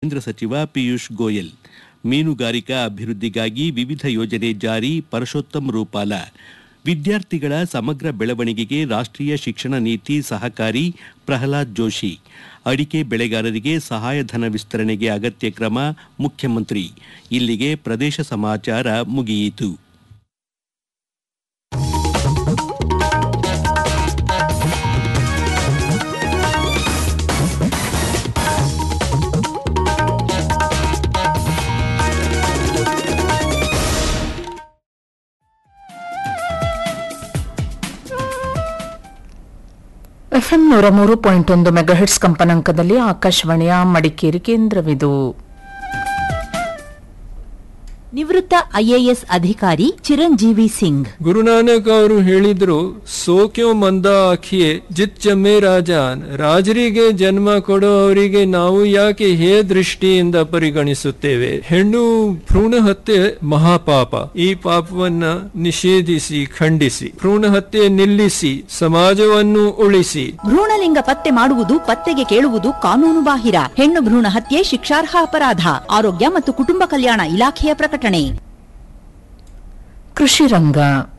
ಕೇಂದ್ರ ಸಚಿವ ಪಿಯೂಷ್ ಗೋಯಲ್ ಮೀನುಗಾರಿಕಾ ಅಭಿವೃದ್ಧಿಗಾಗಿ ವಿವಿಧ ಯೋಜನೆ ಜಾರಿ ಪರಶೋತ್ತಮ್ ರೂಪಾಲ ವಿದ್ಯಾರ್ಥಿಗಳ ಸಮಗ್ರ ಬೆಳವಣಿಗೆಗೆ ರಾಷ್ಟ್ರೀಯ ಶಿಕ್ಷಣ ನೀತಿ ಸಹಕಾರಿ ಪ್ರಹ್ಲಾದ್ ಜೋಶಿ ಅಡಿಕೆ ಬೆಳೆಗಾರರಿಗೆ ಸಹಾಯಧನ ವಿಸ್ತರಣೆಗೆ ಅಗತ್ಯ ಕ್ರಮ ಮುಖ್ಯಮಂತ್ರಿ ಇಲ್ಲಿಗೆ ಪ್ರದೇಶ ಸಮಾಚಾರ ಮುಗಿಯಿತು ಎಫ್ಎಂ ನೂರ ಮೂರು ಪಾಯಿಂಟ್ ಒಂದು ಮೆಗಾಹಿಟ್ಸ್ ಕಂಪನಾಂಕದಲ್ಲಿ ಆಕಾಶವಾಣಿಯ ಮಡಿಕೇರಿ ಕೇಂದ್ರವಿದು ನಿವೃತ್ತ ಐಎಎಸ್ ಅಧಿಕಾರಿ ಚಿರಂಜೀವಿ ಸಿಂಗ್ ಗುರುನಾನಕ್ ಅವರು ಹೇಳಿದ್ರು ಸೋಕ್ಯೋ ಮಂದ ಆಖಿಯೇ ಜಿತ್ ಜಮ್ಮೆ ರಾಜಾನ್ ರಾಜರಿಗೆ ಜನ್ಮ ಕೊಡೋ ಅವರಿಗೆ ನಾವು ಯಾಕೆ ಹೇ ದೃಷ್ಟಿಯಿಂದ ಪರಿಗಣಿಸುತ್ತೇವೆ ಹೆಣ್ಣು ಭ್ರೂಣ ಹತ್ಯೆ ಮಹಾಪಾಪ ಈ ಪಾಪವನ್ನ ನಿಷೇಧಿಸಿ ಖಂಡಿಸಿ ಭ್ರೂಣ ಹತ್ಯೆ ನಿಲ್ಲಿಸಿ ಸಮಾಜವನ್ನು ಉಳಿಸಿ ಭ್ರೂಣಲಿಂಗ ಪತ್ತೆ ಮಾಡುವುದು ಪತ್ತೆಗೆ ಕೇಳುವುದು ಕಾನೂನು ಬಾಹಿರ ಹೆಣ್ಣು ಭ್ರೂಣ ಹತ್ಯೆ ಶಿಕ್ಷಾರ್ಹ ಅಪರಾಧ ಆರೋಗ್ಯ ಮತ್ತು ಕುಟುಂಬ ಕಲ್ಯಾಣ ಇಲಾಖೆಯ ಪ್ರಕಟಣೆ ಕೃಷಿ ರಂಗ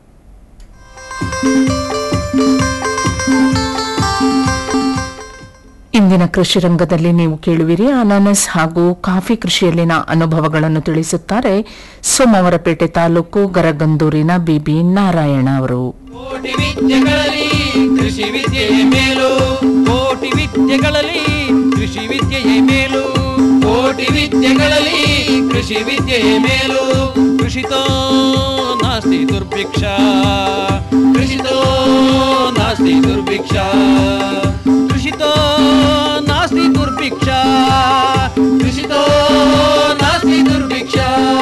ಇಂದಿನ ಕೃಷಿ ರಂಗದಲ್ಲಿ ನೀವು ಕೇಳುವಿರಿ ಅನಾನಸ್ ಹಾಗೂ ಕಾಫಿ ಕೃಷಿಯಲ್ಲಿನ ಅನುಭವಗಳನ್ನು ತಿಳಿಸುತ್ತಾರೆ ಸೋಮವಾರಪೇಟೆ ತಾಲೂಕು ಗರಗಂದೂರಿನ ಬಿಬಿ ನಾರಾಯಣ ಅವರು ಕೋಟಿ ವಿದ್ಯೆಗಳಲ್ಲಿ ಕೃಷಿ ವಿದ್ಯೆಯೇ ಮೇಲು ಕೋಟಿ ವಿದ್ಯೆಗಳಲ್ಲಿ ಕೃಷಿ ವಿದ್ಯೆಯೇ ಮೇಲು ಕೋಟಿ ವಿದ್ಯೆಗಳಲ್ಲಿ ಕೃಷಿ ವಿದ್ಯೆಯೇ ಮೇಲು ಕೃಷಿತೋ ನಾಸ್ತಿ ದುರ್ಭಿಕ್ಷ ಕೃಷಿತೋ ನಾಸ್ತಿ ದುರ್ಭಿಕ್ಷ ಕೃಷಿತೋ ನಾಸ್ತಿ ದುರ್ಭಿಕ್ಷ ಕೃಷಿತೋ ನಾಸ್ತಿ ದುರ್ಭಿಕ್ಷ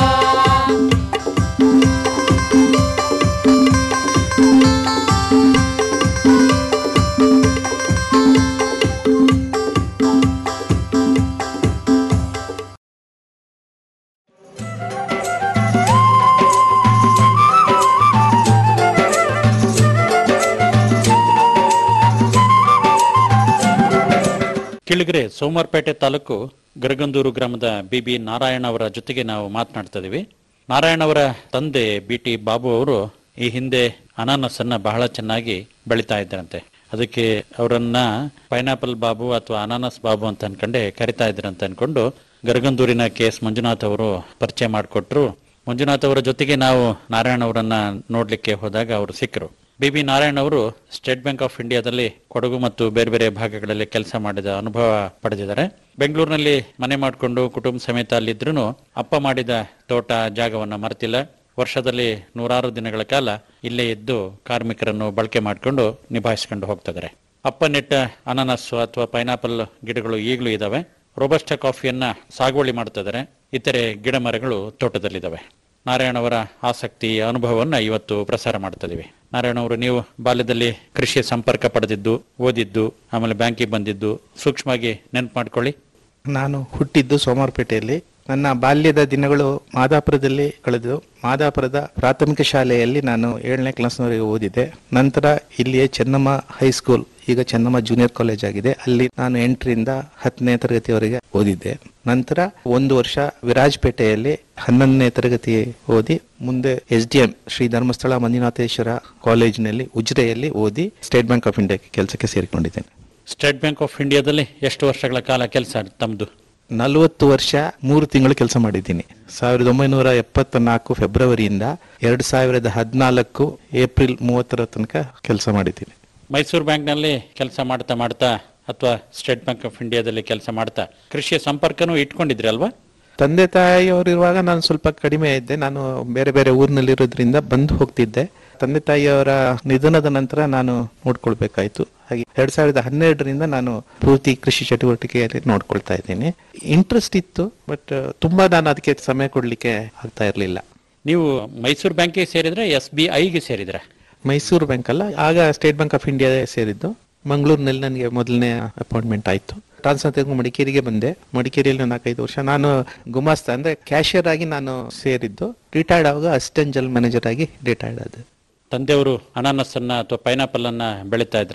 ಕೆಳಗರೆ ಸೋಮವಾರಪೇಟೆ ತಾಲೂಕು ಗರಗಂದೂರು ಗ್ರಾಮದ ಬಿಬಿ ನಾರಾಯಣ ಅವರ ಜೊತೆಗೆ ನಾವು ಮಾತನಾಡ್ತಾ ಇದೀವಿ ನಾರಾಯಣ ಅವರ ತಂದೆ ಬಿ ಟಿ ಬಾಬು ಅವರು ಈ ಹಿಂದೆ ಅನಾನಸ್ ಅನ್ನ ಬಹಳ ಚೆನ್ನಾಗಿ ಬೆಳಿತಾ ಇದ್ದಾರಂತೆ ಅದಕ್ಕೆ ಅವರನ್ನ ಪೈನಾಪಲ್ ಬಾಬು ಅಥವಾ ಅನಾನಸ್ ಬಾಬು ಅಂತ ಅನ್ಕೊಂಡೆ ಕರಿತಾ ಇದ್ರಂತ ಅನ್ಕೊಂಡು ಗರಗಂದೂರಿನ ಕೆ ಎಸ್ ಮಂಜುನಾಥ್ ಅವರು ಪರಿಚಯ ಮಾಡಿಕೊಟ್ರು ಮಂಜುನಾಥ್ ಅವರ ಜೊತೆಗೆ ನಾವು ನಾರಾಯಣ ಅವರನ್ನ ನೋಡ್ಲಿಕ್ಕೆ ಹೋದಾಗ ಅವರು ಸಿಕ್ಕರು ಬಿ ಬಿ ನಾರಾಯಣ್ ಅವರು ಸ್ಟೇಟ್ ಬ್ಯಾಂಕ್ ಆಫ್ ಇಂಡಿಯಾದಲ್ಲಿ ಕೊಡಗು ಮತ್ತು ಬೇರೆ ಬೇರೆ ಭಾಗಗಳಲ್ಲಿ ಕೆಲಸ ಮಾಡಿದ ಅನುಭವ ಪಡೆದಿದ್ದಾರೆ ಬೆಂಗಳೂರಿನಲ್ಲಿ ಮನೆ ಮಾಡಿಕೊಂಡು ಕುಟುಂಬ ಸಮೇತ ಅಲ್ಲಿದ್ರು ಅಪ್ಪ ಮಾಡಿದ ತೋಟ ಜಾಗವನ್ನ ಮರೆತಿಲ್ಲ ವರ್ಷದಲ್ಲಿ ನೂರಾರು ದಿನಗಳ ಕಾಲ ಇಲ್ಲೇ ಇದ್ದು ಕಾರ್ಮಿಕರನ್ನು ಬಳಕೆ ಮಾಡಿಕೊಂಡು ನಿಭಾಯಿಸಿಕೊಂಡು ಹೋಗ್ತಿದ್ದಾರೆ ಅಪ್ಪ ನೆಟ್ಟ ಅನಾನಸ್ ಅಥವಾ ಪೈನಾಪಲ್ ಗಿಡಗಳು ಈಗಲೂ ಇದಾವೆ ರೋಬಸ್ಟ ಕಾಫಿಯನ್ನ ಸಾಗುವಳಿ ಮಾಡ್ತಿದ್ದಾರೆ ಇತರೆ ಗಿಡ ಮರಗಳು ತೋಟದಲ್ಲಿದ್ದಾವೆ ನಾರಾಯಣ ಅವರ ಆಸಕ್ತಿ ಅನುಭವವನ್ನ ಇವತ್ತು ಪ್ರಸಾರ ಮಾಡ್ತಾ ಇದೀವಿ ನಾರಾಯಣ ಅವರು ನೀವು ಬಾಲ್ಯದಲ್ಲಿ ಕೃಷಿಯ ಸಂಪರ್ಕ ಪಡೆದಿದ್ದು ಓದಿದ್ದು ಆಮೇಲೆ ಬ್ಯಾಂಕಿಗೆ ಬಂದಿದ್ದು ಸೂಕ್ಷ್ಮವಾಗಿ ನೆನಪು ಮಾಡ್ಕೊಳ್ಳಿ ನಾನು ಹುಟ್ಟಿದ್ದು ಸೋಮವಾರಪೇಟೆಯಲ್ಲಿ ನನ್ನ ಬಾಲ್ಯದ ದಿನಗಳು ಮಾದಾಪುರದಲ್ಲಿ ಕಳೆದು ಮಾದಾಪುರದ ಪ್ರಾಥಮಿಕ ಶಾಲೆಯಲ್ಲಿ ನಾನು ಏಳನೇ ಕ್ಲಾಸ್ನವರೆಗೆ ಓದಿದೆ ನಂತರ ಇಲ್ಲಿಯೇ ಚೆನ್ನಮ್ಮ ಹೈಸ್ಕೂಲ್ ಈಗ ಚೆನ್ನಮ್ಮ ಜೂನಿಯರ್ ಕಾಲೇಜ್ ಆಗಿದೆ ಅಲ್ಲಿ ನಾನು ಎಂಟರಿಂದ ಹತ್ತನೇ ತರಗತಿವರೆಗೆ ಓದಿದ್ದೆ ನಂತರ ಒಂದು ವರ್ಷ ವಿರಾಜಪೇಟೆಯಲ್ಲಿ ಹನ್ನೊಂದನೇ ತರಗತಿ ಓದಿ ಮುಂದೆ S D M Shri Dharmasthala Manjunatheshwara ಕಾಲೇಜಿನಲ್ಲಿ ಉಜಿರೆಯಲ್ಲಿ ಓದಿ ಸ್ಟೇಟ್ ಬ್ಯಾಂಕ್ ಆಫ್ ಇಂಡಿಯಾಕ್ಕೆ ಕೆಲಸಕ್ಕೆ ಸೇರಿಕೊಂಡಿದ್ದೇನೆ ಸ್ಟೇಟ್ ಬ್ಯಾಂಕ್ ಆಫ್ ಇಂಡಿಯಾದಲ್ಲಿ ಎಷ್ಟು ವರ್ಷಗಳ ಕಾಲ ಕೆಲಸ ತಮ್ಮದು ನಲವತ್ತು ವರ್ಷ ಮೂರು ತಿಂಗಳು ಕೆಲಸ ಮಾಡಿದ್ದೀನಿ ಸಾವಿರದ ಒಂಬೈನೂರ ಎಪ್ಪತ್ತ ನಾಲ್ಕು ಫೆಬ್ರವರಿಯಿಂದ ಎರಡು ಸಾವಿರದ ಹದಿನಾಲ್ಕು ಏಪ್ರಿಲ್ ಮೂವತ್ತರ ತನಕ ಕೆಲಸ ಮಾಡಿದ್ದೀನಿ ಮೈಸೂರು ಬ್ಯಾಂಕ್ನಲ್ಲಿ ಕೆಲಸ ಮಾಡ್ತಾ ಮಾಡ್ತಾ ಅಥವಾ ಸ್ಟೇಟ್ ಬ್ಯಾಂಕ್ ಆಫ್ ಇಂಡಿಯಾದಲ್ಲಿ ಕೆಲಸ ಮಾಡ್ತಾ ಕೃಷಿಯ ಸಂಪರ್ಕನೂ ಇಟ್ಕೊಂಡಿದ್ರಿ ಅಲ್ವಾ ತಂದೆ ತಾಯಿಯವರಿರುವಾಗ ನಾನು ಸ್ವಲ್ಪ ಕಡಿಮೆ ಇದ್ದೆ ನಾನು ಬೇರೆ ಬೇರೆ ಊರಿನಲ್ಲಿರೋದ್ರಿಂದ ಬಂದು ಹೋಗ್ತಿದ್ದೆ ತಂದೆ ತಾಯಿಯವರ ನಿಧನದ ನಂತರ ನಾನು ನೋಡ್ಕೊಳ್ಬೇಕಾಯ್ತು ಹಾಗೆ ಎರಡ್ ಸಾವಿರದ ಹನ್ನೆರಡರಿಂದ ನಾನು ಪೂರ್ತಿ ಕೃಷಿ ಚಟುವಟಿಕೆಯಲ್ಲಿ ನೋಡ್ಕೊಳ್ತಾ ಇದ್ದೀನಿ ಇಂಟ್ರೆಸ್ಟ್ ಇತ್ತು ಬಟ್ ತುಂಬಾ ನಾನು ಅದಕ್ಕೆ ಸಮಯ ಕೊಡ್ಲಿಕ್ಕೆ ಆಗ್ತಾ ಇರಲಿಲ್ಲ ನೀವು ಮೈಸೂರು ಬ್ಯಾಂಕಿಗೆ ಸೇರಿದ್ರೆ ಎಸ್ ಬಿ ಐಗೆ ಸೇರಿದ್ರೆ ಮೈಸೂರು ಬ್ಯಾಂಕ್ ಅಲ್ಲ ಆಗ ಸ್ಟೇಟ್ ಬ್ಯಾಂಕ್ ಆಫ್ ಇಂಡಿಯಾ ಸೇರಿದ್ದು ಮಂಗಳೂರಿನಲ್ಲಿ ನನಗೆ ಮೊದಲನೇ ಅಪಾಯಿಂಟ್ಮೆಂಟ್ ಆಯ್ತು ಟ್ರಾನ್ಸ್ಫರ್ ತೆಗೆದು ಮಡಿಕೇರಿಗೆ ಬಂದೆ ಮಡಿಕೇರಿಯಲ್ಲಿ ನಾಲ್ಕೈದು ವರ್ಷ ನಾನು ಗುಮಾಸ್ತ ಅಂದ್ರೆ ಕ್ಯಾಶಿಯರ್ ಆಗಿ ನಾನು ಸೇರಿದ್ದು ರಿಟೈರ್ಡ್ ಆವಾಗ ಅಸಿಸ್ಟೆಂಟ್ ಜನರಲ್ ಮ್ಯಾನೇಜರ್ ಆಗಿ ರಿಟೈರ್ಡ್ ಆದ ತಂದೆಯವರು ಅನಾನಸ್ ಅನ್ನ ಅಥವಾ ಪೈನಾಪಲ್ ಅನ್ನ ಬೆಳೀತಾ ಇದ್ರಲ್ಲ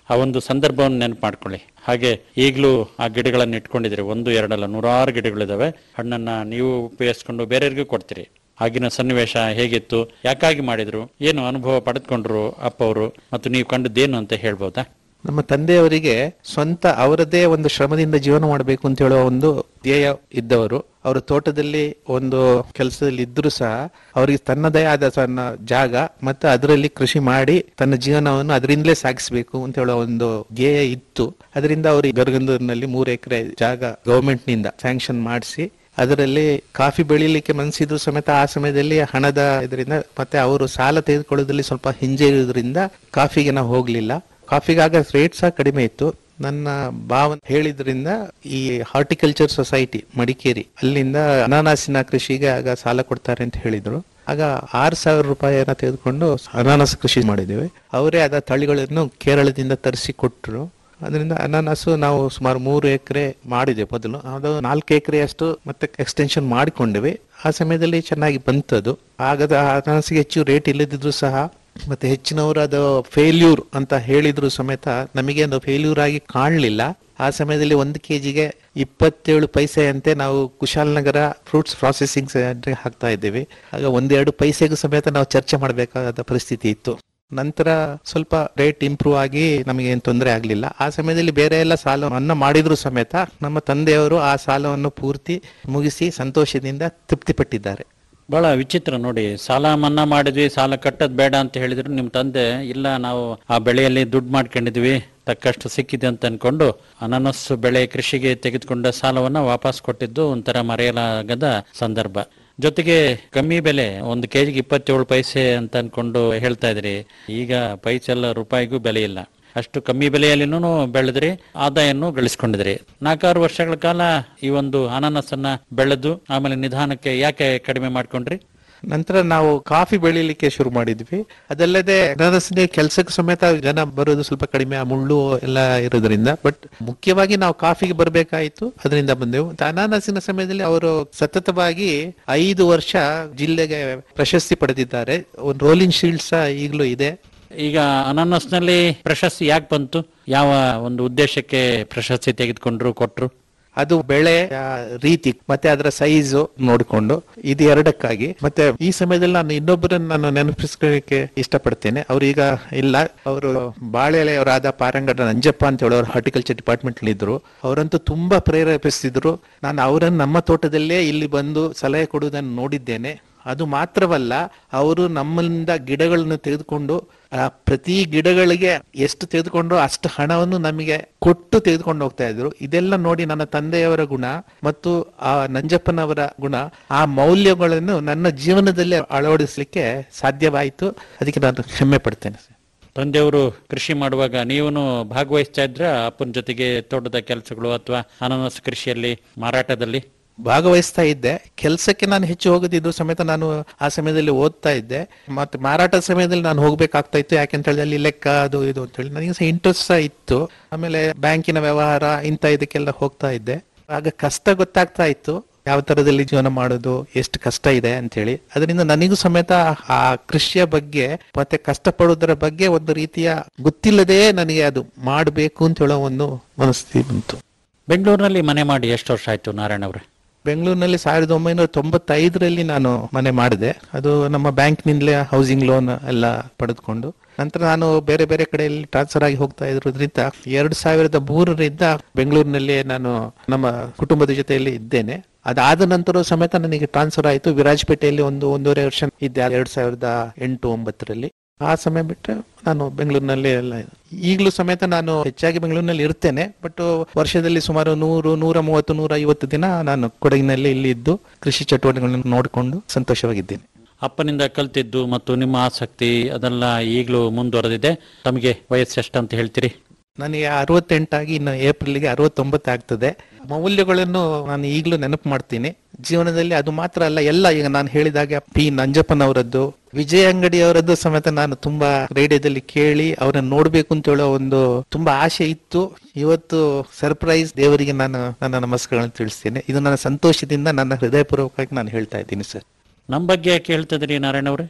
ಆ ಒಂದು ಸಂದರ್ಭವನ್ನು ನೆನಪು ಮಾಡ್ಕೊಳ್ಳಿ ಹಾಗೆ ಈಗಲೂ ಆ ಗಿಡಗಳನ್ನು ಇಟ್ಕೊಂಡಿದ್ದೀರಿ ಒಂದು ಎರಡಲ್ಲ ನೂರಾರು ಗಿಡಗಳಿದಾವೆ ಹಣ್ಣನ್ನ ನೀವು ಉಪಯೋಗಿಸ್ಕೊಂಡು ಬೇರೆಯವ್ರಿಗೂ ಕೊಡ್ತೀರಿ ಆಗಿನ ಸನ್ನಿವೇಶ ಹೇಗಿತ್ತು ಯಾಕಾಗಿ ಮಾಡಿದ್ರು ಏನು ಅನುಭವ ಪಡೆದುಕೊಂಡ್ರು ಅಪ್ಪ ಅವರು ಮತ್ತು ನೀವು ಕಂಡದ್ದೇನು ಅಂತ ಹೇಳ್ಬೋದಾ ನಮ್ಮ ತಂದೆಯವರಿಗೆ ಸ್ವಂತ ಅವರದೇ ಒಂದು ಶ್ರಮದಿಂದ ಜೀವನ ಮಾಡಬೇಕು ಅಂತ ಹೇಳುವ ಒಂದು ಧ್ಯೇಯ ಇದ್ದವರು ಅವರು ತೋಟದಲ್ಲಿ ಒಂದು ಕೆಲಸದಲ್ಲಿ ಇದ್ರೂ ಸಹ ಅವರಿಗೆ ತನ್ನದೇ ಆದ ಸಣ್ಣ ಜಾಗ ಮತ್ತು ಅದರಲ್ಲಿ ಕೃಷಿ ಮಾಡಿ ತನ್ನ ಜೀವನವನ್ನು ಅದರಿಂದಲೇ ಸಾಗಿಸಬೇಕು ಅಂತ ಹೇಳುವ ಒಂದು ಧ್ಯೇಯ ಇತ್ತು ಅದರಿಂದ ಅವರು ಗರ್ಗಂದೂರಿನಲ್ಲಿ ಮೂರು ಎಕರೆ ಜಾಗ ಗವರ್ಮೆಂಟ್ ನಿಂದ ಸ್ಯಾಂಕ್ಷನ್ ಮಾಡಿಸಿ ಅದರಲ್ಲಿ ಕಾಫಿ ಬೆಳಿಲಿಕ್ಕೆ ಮನಸ್ಸಿದ್ರು ಸಮೇತ ಆ ಸಮಯದಲ್ಲಿ ಹಣದ ಇದರಿಂದ ಮತ್ತೆ ಅವರು ಸಾಲ ತೆಗೆದುಕೊಳ್ಳೋದ್ರಲ್ಲಿ ಸ್ವಲ್ಪ ಹಿಂಜರಿಯುವುದರಿಂದ ಕಾಫಿಗೆ ನಾವು ಹೋಗ್ಲಿಲ್ಲ ಕಾಫಿಗಾಗ ರೇಟ್ ಸಹ ಕಡಿಮೆ ಇತ್ತು ನನ್ನ ಭಾವನ್ ಹೇಳಿದ್ರಿಂದ ಈ ಹಾರ್ಟಿಕಲ್ಚರ್ ಸೊಸೈಟಿ ಮಡಿಕೇರಿ ಅಲ್ಲಿಂದ ಅನಾನಸಿನ ಕೃಷಿಗೆ ಆಗ ಸಾಲ ಕೊಡ್ತಾರೆ ಅಂತ ಹೇಳಿದ್ರು ಆಗ ಆರು ಸಾವಿರ ರೂಪಾಯಿಯನ್ನ ತೆಗೆದುಕೊಂಡು ಅನಾನಸ್ ಕೃಷಿ ಮಾಡಿದ್ದೇವೆ ಅವರೇ ಆದ ತಳಿಗಳನ್ನು ಕೇರಳದಿಂದ ತರಿಸಿ ಕೊಟ್ಟರು ಅದರಿಂದ ಅನಾನಸು ನಾವು ಸುಮಾರು ಮೂರು ಎಕರೆ ಮಾಡಿದೆ ಮೊದಲು ಅದು ನಾಲ್ಕು ಎಕರೆಯಷ್ಟು ಮತ್ತೆ ಎಕ್ಸ್ಟೆನ್ಷನ್ ಮಾಡಿಕೊಂಡೆವು ಆ ಸಮಯದಲ್ಲಿ ಚೆನ್ನಾಗಿ ಬಂತದು ಆಗದ ಅನಾನಸಿಗೆ ಹೆಚ್ಚು ರೇಟ್ ಇಲ್ಲದಿದ್ರು ಸಹ ಮತ್ತೆ ಹೆಚ್ಚಿನವರು ಅದು ಫೇಲ್ಯೂರ್ ಅಂತ ಹೇಳಿದ್ರು ಸಮೇತ ನಮಗೆ ಅದು ಫೇಲ್ಯೂರ್ ಆಗಿ ಕಾಣಲಿಲ್ಲ ಆ ಸಮಯದಲ್ಲಿ ಒಂದು ಕೆಜಿಗೆ ಇಪ್ಪತ್ತೇಳು ಪೈಸೆಯಂತೆ ನಾವು ಕುಶಾಲನಗರ ಫ್ರೂಟ್ಸ್ ಪ್ರಾಸೆಸಿಂಗ್ ಸೆಂಟ್ರಿಗೆ ಹಾಕ್ತಾ ಇದ್ದೇವೆ ಆಗ ಒಂದೆರಡು ಪೈಸೆಗೂ ಸಮೇತ ನಾವು ಚರ್ಚೆ ಮಾಡಬೇಕಾದ ಪರಿಸ್ಥಿತಿ ಇತ್ತು ನಂತರ ಸ್ವಲ್ಪ ರೇಟ್ ಇಂಪ್ರೂವ್ ಆಗಿ ನಮಗೆ ಏನು ತೊಂದರೆ ಆಗಲಿಲ್ಲ ಆ ಸಮಯದಲ್ಲಿ ಬೇರೆ ಎಲ್ಲ ಸಾಲವನ್ನ ಮಾಡಿದ್ರು ಸಮೇತ ನಮ್ಮ ತಂದೆಯವರು ಆ ಸಾಲವನ್ನು ಪೂರ್ತಿ ಮುಗಿಸಿ ಸಂತೋಷದಿಂದ ತೃಪ್ತಿಪಟ್ಟಿದ್ದಾರೆ ಬಹಳ ವಿಚಿತ್ರ ನೋಡಿ ಸಾಲ ಮನ್ನಾ ಮಾಡಿದ್ವಿ ಸಾಲ ಕಟ್ಟದ್ ಬೇಡ ಅಂತ ಹೇಳಿದ್ರು ನಿಮ್ ತಂದೆ ಇಲ್ಲ ನಾವು ಆ ಬೆಳೆಯಲ್ಲಿ ದುಡ್ಡು ಮಾಡ್ಕೊಂಡಿದ್ವಿ ತಕ್ಕಷ್ಟು ಸಿಕ್ಕಿದೆ ಅಂತ ಅನ್ಕೊಂಡು ಅನಾನಸ್ ಬೆಳೆ ಕೃಷಿಗೆ ತೆಗೆದುಕೊಂಡ ಸಾಲವನ್ನ ವಾಪಸ್ ಕೊಟ್ಟಿದ್ದು ಒಂಥರ ಮರೆಯಲಾಗದ ಸಂದರ್ಭ ಜೊತೆಗೆ ಕಮ್ಮಿ ಬೆಲೆ ಒಂದು ಕೆಜಿಗೆ ಇಪ್ಪತ್ತೇಳು ಪೈಸೆ ಅಂತ ಅನ್ಕೊಂಡು ಹೇಳ್ತಾ ಇದ್ರಿ ಈಗ ಪೈಸೆಲ್ಲ ರೂಪಾಯಿಗೂ ಬೆಲೆ ಇಲ್ಲ ಅಷ್ಟು ಕಮ್ಮಿ ಬೆಲೆಯಲ್ಲಿನೂ ಬೆಳೆದ್ರಿ ಆದಾಯನ್ನು ಗಳಿಸ್ಕೊಂಡಿದ್ರಿ ನಾಲ್ಕಾರು ವರ್ಷಗಳ ಕಾಲ ಈ ಒಂದು ಅನಾನಸನ್ನ ಬೆಳೆದು ಆಮೇಲೆ ನಿಧಾನಕ್ಕೆ ಯಾಕೆ ಕಡಿಮೆ ಮಾಡ್ಕೊಂಡ್ರಿ ನಂತರ ನಾವು ಕಾಫಿ ಬೆಳಿಲಿಕ್ಕೆ ಶುರು ಮಾಡಿದ್ವಿ ಅದಲ್ಲದೆ ಅನಾನಸ್ಸಿನ ಕೆಲಸಕ್ಕೆ ಸಮೇತ ಜನ ಬರೋದು ಸ್ವಲ್ಪ ಕಡಿಮೆ ಆ ಮುಳ್ಳು ಎಲ್ಲ ಇರೋದ್ರಿಂದ ಬಟ್ ಮುಖ್ಯವಾಗಿ ನಾವು ಕಾಫಿಗೆ ಬರಬೇಕಾಯಿತು ಅದರಿಂದ ಬಂದೆವು ಮತ್ತೆ ಅನಾನಸಿನ ಸಮಯದಲ್ಲಿ ಅವರು ಸತತವಾಗಿ ಐದು ವರ್ಷ ಜಿಲ್ಲೆಗೆ ಪ್ರಶಸ್ತಿ ಪಡೆದಿದ್ದಾರೆ ಒಂದು ರೋಲಿಂಗ್ ಶೀಲ್ಡ್ ಸಹ ಈಗಲೂ ಇದೆ ಈಗ ಅನಾನಸ್ನಲ್ಲಿ ಪ್ರಶಸ್ತಿ ಯಾಕೆ ಬಂತು ಯಾವ ಒಂದು ಉದ್ದೇಶಕ್ಕೆ ಪ್ರಶಸ್ತಿ ತೆಗೆದುಕೊಂಡ್ರು ಕೊಟ್ರು ಅದು ಬೆಳೆ ಆ, ರೀತಿ ಮತ್ತೆ ಅದರ ಸೈಜ್ ನೋಡಿಕೊಂಡು ಇದು ಎರಡಕ್ಕಾಗಿ ಮತ್ತೆ ಈ ಸಮಯದಲ್ಲಿ ನಾನು ಇನ್ನೊಬ್ಬರನ್ನ ನಾನು ನೆನಪಿಸ್ಕೊಳ್ಳಿಕ್ಕೆ ಇಷ್ಟಪಡ್ತೇನೆ ಅವ್ರು ಈಗ ಇಲ್ಲ ಅವರು ಬಾಳೆಲೆಯವರಾದ ಪಾರಂಗಡ ನಂಜಪ್ಪ ಅಂತ ಹೇಳೋರು ಹಾರ್ಟಿಕಲ್ಚರ್ ಡಿಪಾರ್ಟ್ಮೆಂಟ್ ಇದ್ರು ಅವರಂತೂ ತುಂಬಾ ಪ್ರೇರೇಪಿಸ್ತಿದ್ರು ನಾನು ಅವರನ್ನು ನಮ್ಮ ತೋಟದಲ್ಲೇ ಇಲ್ಲಿ ಬಂದು ಸಲಹೆ ಕೊಡುವುದನ್ನು ನೋಡಿದ್ದೇನೆ ಅದು ಮಾತ್ರವಲ್ಲ ಅವರು ನಮ್ಮಿಂದ ಗಿಡಗಳನ್ನು ತೆಗೆದುಕೊಂಡು ಆ ಪ್ರತಿ ಗಿಡಗಳಿಗೆ ಎಷ್ಟು ತೆಗೆದುಕೊಂಡು ಅಷ್ಟು ಹಣವನ್ನು ನಮಗೆ ಕೊಟ್ಟು ತೆಗೆದುಕೊಂಡು ಹೋಗ್ತಾ ಇದ್ರು ಇದೆಲ್ಲ ನೋಡಿ ನನ್ನ ತಂದೆಯವರ ಗುಣ ಮತ್ತು ಆ ನಂಜಪ್ಪನವರ ಗುಣ ಆ ಮೌಲ್ಯಗಳನ್ನು ನನ್ನ ಜೀವನದಲ್ಲಿ ಅಳವಡಿಸಲಿಕ್ಕೆ ಸಾಧ್ಯವಾಯಿತು ಅದಕ್ಕೆ ನಾನು ಹೆಮ್ಮೆ ಪಡ್ತೇನೆ ತಂದೆಯವರು ಕೃಷಿ ಮಾಡುವಾಗ ನೀವು ಭಾಗವಹಿಸ್ತಾ ಇದ್ರ ಅಪ್ಪನ ಜೊತೆಗೆ ತೋಟದ ಕೆಲಸಗಳು ಅಥವಾ ಅನಾನಸ್ ಕೃಷಿಯಲ್ಲಿ ಮಾರಾಟದಲ್ಲಿ ಭಾಗವಹಿಸ್ತಾ ಇದ್ದೆ ಕೆಲಸಕ್ಕೆ ನಾನು ಹೆಚ್ಚು ಹೋಗದಿದ್ದು ಸಮೇತ ನಾನು ಆ ಸಮಯದಲ್ಲಿ ಓದ್ತಾ ಇದ್ದೆ ಮತ್ತೆ ಮಾರಾಟದ ಸಮಯದಲ್ಲಿ ನಾನು ಹೋಗ್ಬೇಕಾಗ್ತಾ ಇತ್ತು ಯಾಕೆಂತ ಹೇಳಿದ್ರೆ ಅಲ್ಲಿ ಲೆಕ್ಕ ಅದು ಇದು ಅಂತ ಹೇಳಿ ನನಗೆ ಸಹ ಇಂಟ್ರೆಸ್ಟ್ ಸಹ ಇತ್ತು ಆಮೇಲೆ ಬ್ಯಾಂಕಿನ ವ್ಯವಹಾರ ಇಂಥ ಇದಕ್ಕೆಲ್ಲ ಹೋಗ್ತಾ ಇದ್ದೆ ಆಗ ಕಷ್ಟ ಗೊತ್ತಾಗ್ತಾ ಇತ್ತು ಯಾವ ತರದಲ್ಲಿ ಜೀವನ ಮಾಡೋದು ಎಷ್ಟು ಕಷ್ಟ ಇದೆ ಅಂತ ಹೇಳಿ ಅದರಿಂದ ನನಗೂ ಸಮೇತ ಆ ಕೃಷಿಯ ಬಗ್ಗೆ ಮತ್ತೆ ಕಷ್ಟ ಪಡೋದರ ಬಗ್ಗೆ ಒಂದು ರೀತಿಯ ಗೊತ್ತಿಲ್ಲದೆ ನನಗೆ ಅದು ಮಾಡಬೇಕು ಅಂತ ಹೇಳೋ ಒಂದು ಮನಸ್ಥಿತಿ ಬಂತು ಬೆಂಗಳೂರಿನಲ್ಲಿ ಮನೆ ಮಾಡಿ ಎಷ್ಟು ವರ್ಷ ಆಯ್ತು ನಾರಾಯಣ ಅವ್ರೆ ಬೆಂಗಳೂರಿನಲ್ಲಿ ಸಾವಿರದ ಒಂಬೈನೂರ ತೊಂಬತ್ತೈದರಲ್ಲಿ ನಾನು ಮನೆ ಮಾಡಿದೆ ಅದು ನಮ್ಮ ಬ್ಯಾಂಕ್ನಿಂದಲೇ ಹೌಸಿಂಗ್ ಲೋನ್ ಎಲ್ಲ ಪಡೆದುಕೊಂಡು ನಂತರ ನಾನು ಬೇರೆ ಬೇರೆ ಕಡೆಯಲ್ಲಿ ಟ್ರಾನ್ಸ್ಫರ್ ಆಗಿ ಹೋಗ್ತಾ ಇರೋದ್ರಿಂದ ಎರಡು ಸಾವಿರದ ಮೂರರಿಂದ ಬೆಂಗಳೂರಿನಲ್ಲಿ ನಾನು ನಮ್ಮ ಕುಟುಂಬದ ಜೊತೆಯಲ್ಲಿ ಇದ್ದೇನೆ ಅದಾದ ನಂತರ ಸಮೇತ ನನಗೆ ಟ್ರಾನ್ಸ್ಫರ್ ಆಯಿತು ವಿರಾಜಪೇಟೆಯಲ್ಲಿ ಒಂದು ಒಂದೂವರೆ ವರ್ಷ ಇದ್ದೆ ಎರಡ್ ಸಾವಿರದ ಎಂಟು ಒಂಬತ್ತರಲ್ಲಿ ಆ ಸಮಯ ಬಿಟ್ಟರೆ ನಾನು ಬೆಂಗಳೂರಿನಲ್ಲಿ ಎಲ್ಲ ಈಗಲೂ ಸಮೇತ ನಾನು ಹೆಚ್ಚಾಗಿ ಬೆಂಗಳೂರಿನಲ್ಲಿ ಇರ್ತೇನೆ ಬಟ್ ವರ್ಷದಲ್ಲಿ ಸುಮಾರು ನೂರು ನೂರ ಮೂವತ್ತು ನೂರ ಐವತ್ತು ದಿನ ನಾನು ಕೊಡಗಿನಲ್ಲಿ ಇಲ್ಲಿ ಇದ್ದು ಕೃಷಿ ಚಟುವಟಿಕೆಗಳನ್ನು ನೋಡಿಕೊಂಡು ಸಂತೋಷವಾಗಿದ್ದೇನೆ ಅಪ್ಪನಿಂದ ಕಲ್ತಿದ್ದು ಮತ್ತು ನಿಮ್ಮ ಆಸಕ್ತಿ ಅದೆಲ್ಲ ಈಗಲೂ ಮುಂದುವರೆದಿದೆ ತಮಗೆ ವಯಸ್ಸು ಎಷ್ಟು ಅಂತ ಹೇಳ್ತೀರಿ ನನಗೆ ಅರವತ್ತೆಂಟಾಗಿ ಇನ್ನು ಏಪ್ರಿಲ್ಗೆ ಅರವತ್ತೊಂಬತ್ತು ಆಗ್ತದೆ ಮೌಲ್ಯಗಳನ್ನು ನಾನು ಈಗಲೂ ನೆನಪು ಮಾಡ್ತೀನಿ ಜೀವನದಲ್ಲಿ ಅದು ಮಾತ್ರ ಅಲ್ಲ ಎಲ್ಲ ಈಗ ನಾನು ಹೇಳಿದಾಗ ಪಿ ನಂಜಪ್ಪನವರದ್ದು ವಿಜಯ ಅಂಗಡಿಯವರದ್ದು ಸಮೇತ ನಾನು ತುಂಬಾ ರೇಡಿಯೋದಲ್ಲಿ ಕೇಳಿ ಅವರನ್ನು ನೋಡ್ಬೇಕು ಅಂತ ಹೇಳೋ ಒಂದು ತುಂಬಾ ಆಸೆ ಇತ್ತು ಇವತ್ತು ಸರ್ಪ್ರೈಸ್ ದೇವರಿಗೆ ನಾನು ನನ್ನ ನಮಸ್ಕಾರಗಳನ್ನು ತಿಳಿಸ್ತೇನೆ ಇದು ನನ್ನ ಸಂತೋಷದಿಂದ ನನ್ನ ಹೃದಯಪೂರ್ವಕವಾಗಿ ನಾನು ಹೇಳ್ತಾ ಇದ್ದೀನಿ ಸರ್ ನಮ್ಮ ಬಗ್ಗೆ ಯಾಕೆ ಹೇಳ್ತಿದ್ರಿ ನಾರಾಯಣ ಅವ್ರೆ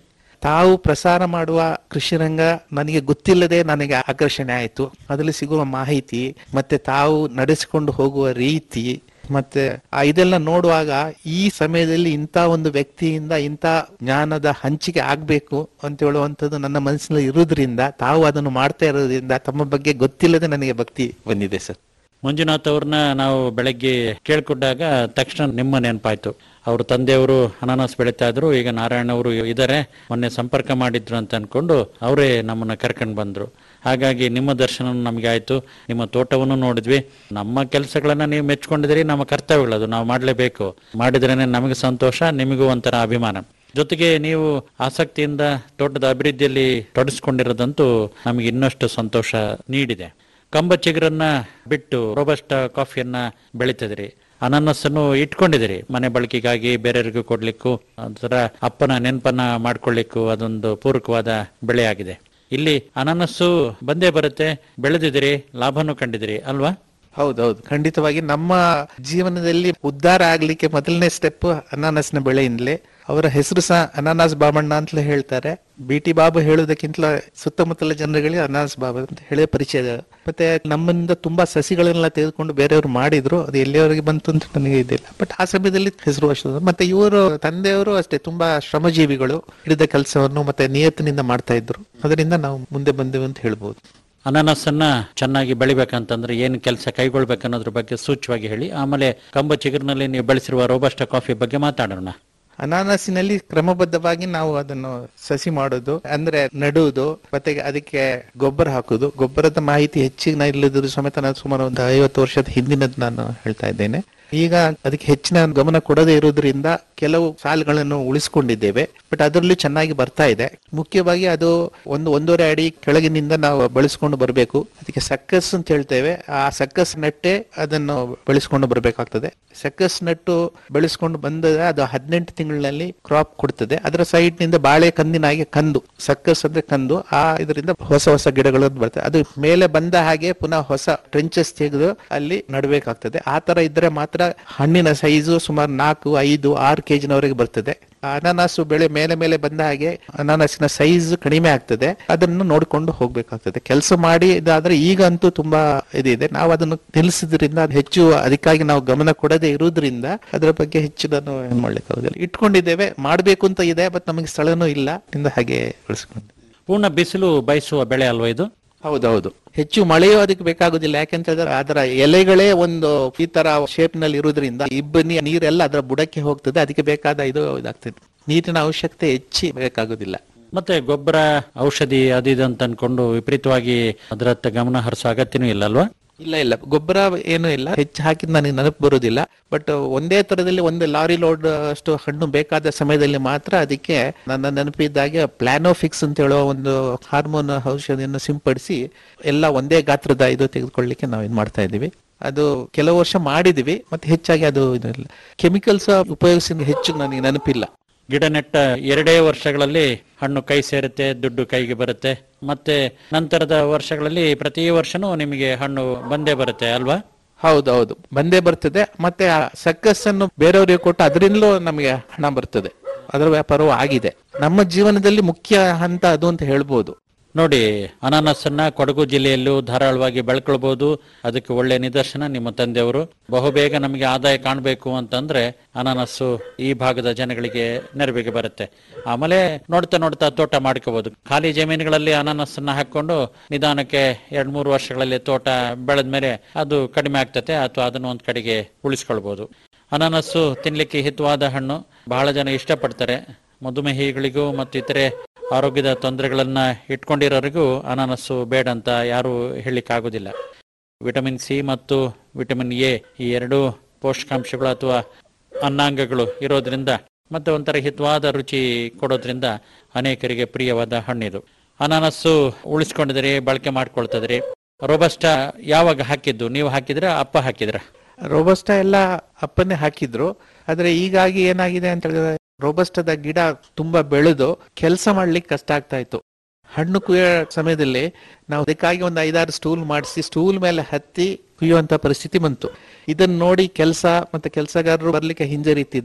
ತಾವು ಪ್ರಸಾರ ಮಾಡುವ ಕೃಷಿ ರಂಗ ನನಗೆ ಗೊತ್ತಿಲ್ಲದೆ ನನಗೆ ಆಕರ್ಷಣೆ ಆಯಿತು ಅದರಲ್ಲಿ ಸಿಗುವ ಮಾಹಿತಿ ಮತ್ತೆ ತಾವು ನಡೆಸಿಕೊಂಡು ಹೋಗುವ ರೀತಿ ಮತ್ತೆ ಆ ಇದೆಲ್ಲ ನೋಡುವಾಗ ಈ ಸಮಯದಲ್ಲಿ ಇಂಥ ಒಂದು ವ್ಯಕ್ತಿಯಿಂದ ಇಂಥ ಜ್ಞಾನದ ಹಂಚಿಕೆ ಆಗ್ಬೇಕು ಅಂತ ಹೇಳುವಂಥದ್ದು ನನ್ನ ಮನಸ್ಸಿನಲ್ಲಿ ಇರುವುದರಿಂದ ತಾವು ಅದನ್ನು ಮಾಡ್ತಾ ಇರೋದ್ರಿಂದ ತಮ್ಮ ಬಗ್ಗೆ ಗೊತ್ತಿಲ್ಲದೆ ನನಗೆ ಭಕ್ತಿ ಬಂದಿದೆ ಸರ್ ಮಂಜುನಾಥ್ ಅವ್ರನ್ನ ನಾವು ಬೆಳಗ್ಗೆ ಕೇಳ್ಕೊಂಡಾಗ ತಕ್ಷಣ ನಿಮ್ಮ ನೆನಪಾಯ್ತು ಅವ್ರ ತಂದೆಯವರು ಅನಾನಸ್ ಬೆಳೀತಾ ಇದ್ರು ಈಗ ನಾರಾಯಣ ಅವರು ಇದ್ದಾರೆ ಮೊನ್ನೆ ಸಂಪರ್ಕ ಮಾಡಿದ್ರು ಅಂತ ಅನ್ಕೊಂಡು ಅವರೇ ನಮ್ಮನ್ನ ಕರ್ಕೊಂಡು ಬಂದ್ರು ಹಾಗಾಗಿ ನಿಮ್ಮ ದರ್ಶನ ನಮಗೆ ಆಯ್ತು ನಿಮ್ಮ ತೋಟವನ್ನು ನೋಡಿದ್ವಿ ನಮ್ಮ ಕೆಲಸಗಳನ್ನ ನೀವು ಮೆಚ್ಕೊಂಡಿದ್ದೀರಿ ನಮ್ಮ ಕರ್ತವ್ಯಗಳದು ನಾವು ಮಾಡಲೇಬೇಕು ಮಾಡಿದ್ರೇನೆ ನಮಗೆ ಸಂತೋಷ ನಿಮಗೂ ಒಂಥರ ಅಭಿಮಾನ ಜೊತೆಗೆ ನೀವು ಆಸಕ್ತಿಯಿಂದ ತೋಟದ ಅಭಿವೃದ್ಧಿಯಲ್ಲಿ ತೊಡಗಿಸ್ಕೊಂಡಿರೋದಂತೂ ನಮಗೆ ಇನ್ನಷ್ಟು ಸಂತೋಷ ನೀಡಿದೆ ಕಂಬ ಚಿಗುರನ್ನ ಬಿಟ್ಟು ರೋಬಸ್ಟ ಕಾಫಿಯನ್ನ ಬೆಳಿತಿದ್ರಿ ಅನಾನಸ್ಸನ್ನು ಇಟ್ಕೊಂಡಿದಿರಿ ಮನೆ ಬಳಕೆಗಾಗಿ ಬೇರೆಯವರಿಗೂ ಕೊಡ್ಲಿಕ್ಕೂ ಅದರ ಅಪ್ಪನ ನೆನಪನ್ನ ಮಾಡ್ಕೊಳ್ಳಿಕ್ಕೂ ಅದೊಂದು ಪೂರಕವಾದ ಬೆಳೆಯಾಗಿದೆ ಇಲ್ಲಿ ಅನಾನಸ್ಸು ಬಂದೇ ಬರುತ್ತೆ ಬೆಳೆದಿದ್ದೀರಿ ಲಾಭನೂ ಕಂಡಿದಿರಿ ಅಲ್ವಾ ಹೌದೌದು ಖಂಡಿತವಾಗಿ ನಮ್ಮ ಜೀವನದಲ್ಲಿ ಉದ್ಧಾರ ಆಗ್ಲಿಕ್ಕೆ ಮೊದಲನೇ ಸ್ಟೆಪ್ ಅನಾನಸ್ನ ಬೆಳೆಯಿಂದಲೇ ಅವರ ಹೆಸರು ಸಹ ಅನಾನಸ್ ಬಾಬಣ್ಣ ಅಂತಲೇ ಹೇಳ್ತಾರೆ ಬಿ ಟಿ ಬಾಬು ಹೇಳುವುದಕ್ಕಿಂತ ಸುತ್ತಮುತ್ತಲ ಜನರುಗಳಿಗೆ ಅನಾನಸ್ ಬಾಬು ಅಂತ ಹೇಳಿ ಪರಿಚಯ ಇದೆ. ಮತ್ತೆ ನಮ್ಮಿಂದ ತುಂಬಾ ಸಸಿಗಳನ್ನೆಲ್ಲ ತೆಗೆದುಕೊಂಡು ಬೇರೆಯವರು ಮಾಡಿದ್ರು ಅದು ಎಲ್ಲಿಯವರೆಗೆ ಬಂತು ಅಂತ ನನಗೆ ಇದಿಲ್ಲ ಬಟ್ ಆ ಸಮಯದಲ್ಲಿ ಹೆಸರು ವರ್ಷದ ಮತ್ತೆ ಇವರು ತಂದೆಯವರು ಅಷ್ಟೇ ತುಂಬಾ ಶ್ರಮಜೀವಿಗಳು ಹಿಡಿದ ಕೆಲಸವನ್ನು ಮತ್ತೆ ನಿಯತ್ತಿನಿಂದ ಮಾಡ್ತಾ ಇದ್ರು ಅದರಿಂದ ನಾವು ಮುಂದೆ ಬಂದೆವು ಅಂತ ಹೇಳ್ಬೋದು ಅನಾನಸ್ಸನ್ನ ಚೆನ್ನಾಗಿ ಬೆಳಿಬೇಕಂತಂದ್ರೆ ಏನು ಕೆಲಸ ಕೈಗೊಳ್ಬೇಕನ್ನೋದ್ರ ಬಗ್ಗೆ ಸೂಚ್ಯವಾಗಿ ಹೇಳಿ ಆಮೇಲೆ ಕಂಬ ಚಿಗುರಿನಲ್ಲಿ ನೀವು ಬೆಳೆಸಿರುವ ರೋಬಸ್ಟ ಕಾಫಿ ಬಗ್ಗೆ ಮಾತಾಡೋಣ ಅನಾನಸಿನಲ್ಲಿ ಕ್ರಮಬದ್ಧವಾಗಿ ನಾವು ಅದನ್ನು ಸಸಿ ಮಾಡೋದು ಅಂದ್ರೆ ನೆಡುವುದು ಮತ್ತೆ ಅದಕ್ಕೆ ಗೊಬ್ಬರ ಹಾಕುದು ಗೊಬ್ಬರದ ಮಾಹಿತಿ ಹೆಚ್ಚಿನ ಇಲ್ಲದಿದ್ರು ಸಮೇತ ನಾನು ಸುಮಾರು ಒಂದು ಐವತ್ತು ವರ್ಷದ ಹಿಂದಿನದ್ದು ನಾನು ಹೇಳ್ತಾ ಇದ್ದೇನೆ ಈಗ ಅದಕ್ಕೆ ಹೆಚ್ಚಿನ ಗಮನ ಕೊಡದೇ ಇರುವುದರಿಂದ ಕೆಲವು ಸಾಲುಗಳನ್ನು ಉಳಿಸ್ಕೊಂಡಿದ್ದೇವೆ ಬಟ್ ಅದರಲ್ಲಿ ಚೆನ್ನಾಗಿ ಬರ್ತಾ ಇದೆ ಮುಖ್ಯವಾಗಿ ಅದು ಒಂದು ಒಂದೂವರೆ ಅಡಿ ಕೆಳಗಿನಿಂದ ನಾವು ಬೆಳೆಸ್ಕೊಂಡು ಬರಬೇಕು ಅದಕ್ಕೆ ಸಕ್ಕಸ್ ಅಂತ ಹೇಳ್ತೇವೆ ಆ ಸಕ್ಕಸ್ ನೆಟ್ಟೆ ಅದನ್ನು ಬೆಳೆಸ್ಕೊಂಡು ಬರಬೇಕಾಗ್ತದೆ ಸಕ್ಕಸ್ ನೆಟ್ಟು ಬೆಳೆಸ್ಕೊಂಡು ಬಂದರೆ ಅದು ಹದಿನೆಂಟು ತಿಂಗಳಿನಲ್ಲಿ ಕ್ರಾಪ್ ಕೊಡ್ತದೆ ಅದರ ಸೈಡ್ ನಿಂದ ಬಾಳೆ ಕಂದಿನ ಹಾಗೆ ಕಂದು ಸಕ್ಕಸ್ ಅಂದ್ರೆ ಕಂದು ಆ ಇದರಿಂದ ಹೊಸ ಹೊಸ ಗಿಡಗಳು ಬರ್ತದೆ ಅದು ಮೇಲೆ ಬಂದ ಹಾಗೆ ಪುನಃ ಹೊಸ ಟ್ರೆಂಚಸ್ ತೆಗೆದು ಅಲ್ಲಿ ನಡಬೇಕಾಗ್ತದೆ ಆ ತರ ಇದ್ರೆ ಮಾತ್ರ ಹಣ್ಣಿನ ಸೈಜು ಸುಮಾರು ನಾಲ್ಕು ಐದು ಆರು ಕೆಜಿನವರೆಗೆ ಬರ್ತದೆ ಅನಾನಸು ಬೆಳೆ ಮೇಲೆ ಮೇಲೆ ಬಂದ ಹಾಗೆ ಅನಾನಸಿನ ಸೈಜ್ ಕಡಿಮೆ ಆಗ್ತದೆ ಅದನ್ನು ನೋಡಿಕೊಂಡು ಹೋಗ್ಬೇಕಾಗ್ತದೆ ಕೆಲಸ ಮಾಡಿ ಇದಾದ್ರೆ ಈಗ ಅಂತೂ ತುಂಬಾ ಇದಿದೆ ನಾವು ಅದನ್ನು ನಿಲ್ಲಿಸಿದ್ರಿಂದ ಅದು ಹೆಚ್ಚು ಅದಕ್ಕಾಗಿ ನಾವು ಗಮನ ಕೊಡದೆ ಇರುವುದರಿಂದ ಅದರ ಬಗ್ಗೆ ಹೆಚ್ಚು ನಾನು ಏನ್ ಮಾಡ್ಲಿಕ್ಕೆ ಆಗುದಿಲ್ಲ ಇಟ್ಕೊಂಡಿದ್ದೇವೆ ಮಾಡ್ಬೇಕು ಅಂತ ಇದೆ ಬಟ್ ನಮಗೆ ಸ್ಥಳನೂ ಇಲ್ಲ ಇಂದ ಹಾಗೆ ಬೆಳೆಸ್ಕೊಂಡು ಪೂರ್ಣ ಬಿಸಿಲು ಬಯಸುವ ಬೆಳೆ ಅಲ್ವಾ ಇದು ಹೌದೌದು ಹೆಚ್ಚು ಮಳೆಯೂ ಅದಕ್ಕೆ ಬೇಕಾಗುದಿಲ್ಲ ಯಾಕೆಂತ ಹೇಳಿದ್ರೆ ಅದರ ಎಲೆಗಳೇ ಒಂದು ಈ ತರ ಶೇಪ್ ನಲ್ಲಿ ಇರುವುದರಿಂದ ಇಬ್ಬನಿ ನೀರೆಲ್ಲ ಅದರ ಬುಡಕ್ಕೆ ಹೋಗ್ತದೆ ಅದಕ್ಕೆ ಬೇಕಾದ ಇದು ಇದಾಗ್ತದೆ ನೀರಿನ ಅವಶ್ಯಕತೆ ಹೆಚ್ಚಿ ಬೇಕಾಗುದಿಲ್ಲ ಮತ್ತೆ ಗೊಬ್ಬರ ಔಷಧಿ ಅದು ಇದು ಅಂತ ಅನ್ಕೊಂಡು ವಿಪರೀತವಾಗಿ ಅದರತ್ತ ಗಮನ ಹರಿಸೋ ಅಗತ್ಯನೂ ಇಲ್ಲ ಅಲ್ವಾ ಇಲ್ಲ ಇಲ್ಲ ಗೊಬ್ಬರ ಏನು ಇಲ್ಲ ಹೆಚ್ಚು ಹಾಕಿದ್ ನನಗೆ ನೆನಪು ಬರುವುದಿಲ್ಲ ಬಟ್ ಒಂದೇ ತರದಲ್ಲಿ ಒಂದು ಲಾರಿ ಲೋಡ್ ಅಷ್ಟು ಹಣ್ಣು ಬೇಕಾದ ಸಮಯದಲ್ಲಿ ಮಾತ್ರ ಅದಕ್ಕೆ ನನ್ನ ನೆನಪಿದ್ದಾಗೆ ಪ್ಲಾನೋಫಿಕ್ಸ್ ಅಂತ ಹೇಳುವ ಒಂದು ಹಾರ್ಮೋನ್ ಔಷಧಿಯನ್ನು ಸಿಂಪಡಿಸಿ ಎಲ್ಲ ಒಂದೇ ಗಾತ್ರದ ಇದು ತೆಗೆದುಕೊಳ್ಳಿಕ್ಕೆ ನಾವು ಇದು ಮಾಡ್ತಾ ಇದ್ದೀವಿ ಅದು ಕೆಲವು ವರ್ಷ ಮಾಡಿದಿವಿ ಮತ್ತೆ ಹೆಚ್ಚಾಗಿ ಅದು ಇದು ಕೆಮಿಕಲ್ಸ್ ಉಪಯೋಗಿಸಿದ ಹೆಚ್ಚು ನನಗೆ ನೆನಪಿಲ್ಲ ಗಿಡ ನೆಟ್ಟ ಎರಡೇ ವರ್ಷಗಳಲ್ಲಿ ಹಣ್ಣು ಕೈ ಸೇರುತ್ತೆ ದುಡ್ಡು ಕೈಗೆ ಬರುತ್ತೆ ಮತ್ತೆ ನಂತರದ ವರ್ಷಗಳಲ್ಲಿ ಪ್ರತಿ ವರ್ಷನೂ ನಿಮಗೆ ಹಣ್ಣು ಬಂದೇ ಬರುತ್ತೆ ಅಲ್ವಾ ಹೌದೌದು ಬಂದೇ ಬರ್ತದೆ ಮತ್ತೆ ಆ ಸಕ್ಕಸ್ ಅನ್ನು ಬೇರೆಯವರಿಗೆ ಕೊಟ್ಟು ಅದರಿಂದಲೂ ನಮಗೆ ಹಣ ಬರ್ತದೆ ಅದರ ವ್ಯಾಪಾರವೂ ಆಗಿದೆ ನಮ್ಮ ಜೀವನದಲ್ಲಿ ಮುಖ್ಯ ಹಂತ ಅದು ಅಂತ ಹೇಳ್ಬೋದು ನೋಡಿ ಅನಾನಸನ್ನ ಕೊಡಗು ಜಿಲ್ಲೆಯಲ್ಲೂ ಧಾರಾಳವಾಗಿ ಬೆಳ್ಕೊಳ್ಬಹುದು ಅದಕ್ಕೆ ಒಳ್ಳೆ ನಿದರ್ಶನ ನಿಮ್ಮ ತಂದೆಯವರು ಬಹುಬೇಗ ನಮಗೆ ಆದಾಯ ಕಾಣಬೇಕು ಅಂತಂದ್ರೆ ಅನಾನಸ್ಸು ಈ ಭಾಗದ ಜನಗಳಿಗೆ ನೆರವಿಗೆ ಬರುತ್ತೆ ಆಮೇಲೆ ನೋಡ್ತಾ ನೋಡ್ತಾ ತೋಟ ಮಾಡ್ಕೋಬಹುದು ಖಾಲಿ ಜಮೀನುಗಳಲ್ಲಿ ಅನಾನಸನ್ನ ಹಾಕೊಂಡು ನಿಧಾನಕ್ಕೆ ಎರಡ್ ಮೂರು ವರ್ಷಗಳಲ್ಲಿ ತೋಟ ಬೆಳೆದ್ಮೇಲೆ ಅದು ಕಡಿಮೆ ಆಗ್ತತೆ ಅಥವಾ ಅದನ್ನು ಒಂದ್ ಕಡೆಗೆ ಉಳಿಸ್ಕೊಳ್ಬಹುದು ಅನಾನಸ್ಸು ತಿನ್ಲಿಕ್ಕೆ ಹಿತವಾದ ಹಣ್ಣು ಬಹಳ ಜನ ಇಷ್ಟಪಡ್ತಾರೆ ಮಧುಮೇಹಿಗಳಿಗೂ ಮತ್ತು ಇತರೆ ಆರೋಗ್ಯದ ತೊಂದರೆಗಳನ್ನ ಇಟ್ಕೊಂಡಿರೋರಿಗೂ ಅನಾನಸ್ಸು ಬೇಡ ಅಂತ ಯಾರು ಆಗುದಿಲ್ಲ ವಿಟಮಿನ್ ಸಿ ಮತ್ತು ವಿಟಮಿನ್ ಎ ಈ ಎರಡು ಪೋಷಕಾಂಶಗಳು ಅಥವಾ ಅನ್ನಾಂಗಗಳು ಇರೋದ್ರಿಂದ ಮತ್ತೆ ಒಂಥರ ಹಿತವಾದ ರುಚಿ ಕೊಡೋದ್ರಿಂದ ಅನೇಕರಿಗೆ ಪ್ರಿಯವಾದ ಹಣ್ಣಿದು ಅನಾನಸ್ಸು ಉಳಿಸ್ಕೊಂಡಿದ್ರಿ ಬಳಕೆ ಮಾಡ್ಕೊಳ್ತದ್ರಿ ರೋಬಸ್ಟ ಯಾವಾಗ ಹಾಕಿದ್ದು ನೀವು ಹಾಕಿದ್ರ ಅಪ್ಪ ಹಾಕಿದ್ರ ರೋಬಸ್ಟ ಎಲ್ಲ ಅಪ್ಪನೇ ಹಾಕಿದ್ರು ಆದ್ರೆ ಈಗಾಗಿ ಏನಾಗಿದೆ ಅಂತ ಹೇಳಿದ್ರೆ ರೋಬಸ್ಟದ ಗಿಡ ತುಂಬಾ ಬೆಳೆದು ಕೆಲಸ ಮಾಡ್ಲಿಕ್ಕೆ ಕಷ್ಟ ಆಗ್ತಾ ಇತ್ತು ಹಣ್ಣು ಕುಯ್ಯೋ ಸಮಯದಲ್ಲಿ ನಾವು ಅದಕ್ಕಾಗಿ ಒಂದು ಐದಾರು ಸ್ಟೂಲ್ ಮಾಡಿಸಿ ಸ್ಟೂಲ್ ಮೇಲೆ ಹತ್ತಿ ಕುಯ್ಯುವಂತ ಪರಿಸ್ಥಿತಿ ಬಂತು ಇದನ್ನ ನೋಡಿ ಕೆಲಸ ಮತ್ತೆ ಕೆಲಸಗಾರರು ಬರ್ಲಿಕ್ಕೆ ಹಿಂಜರಿತಿದ್ರು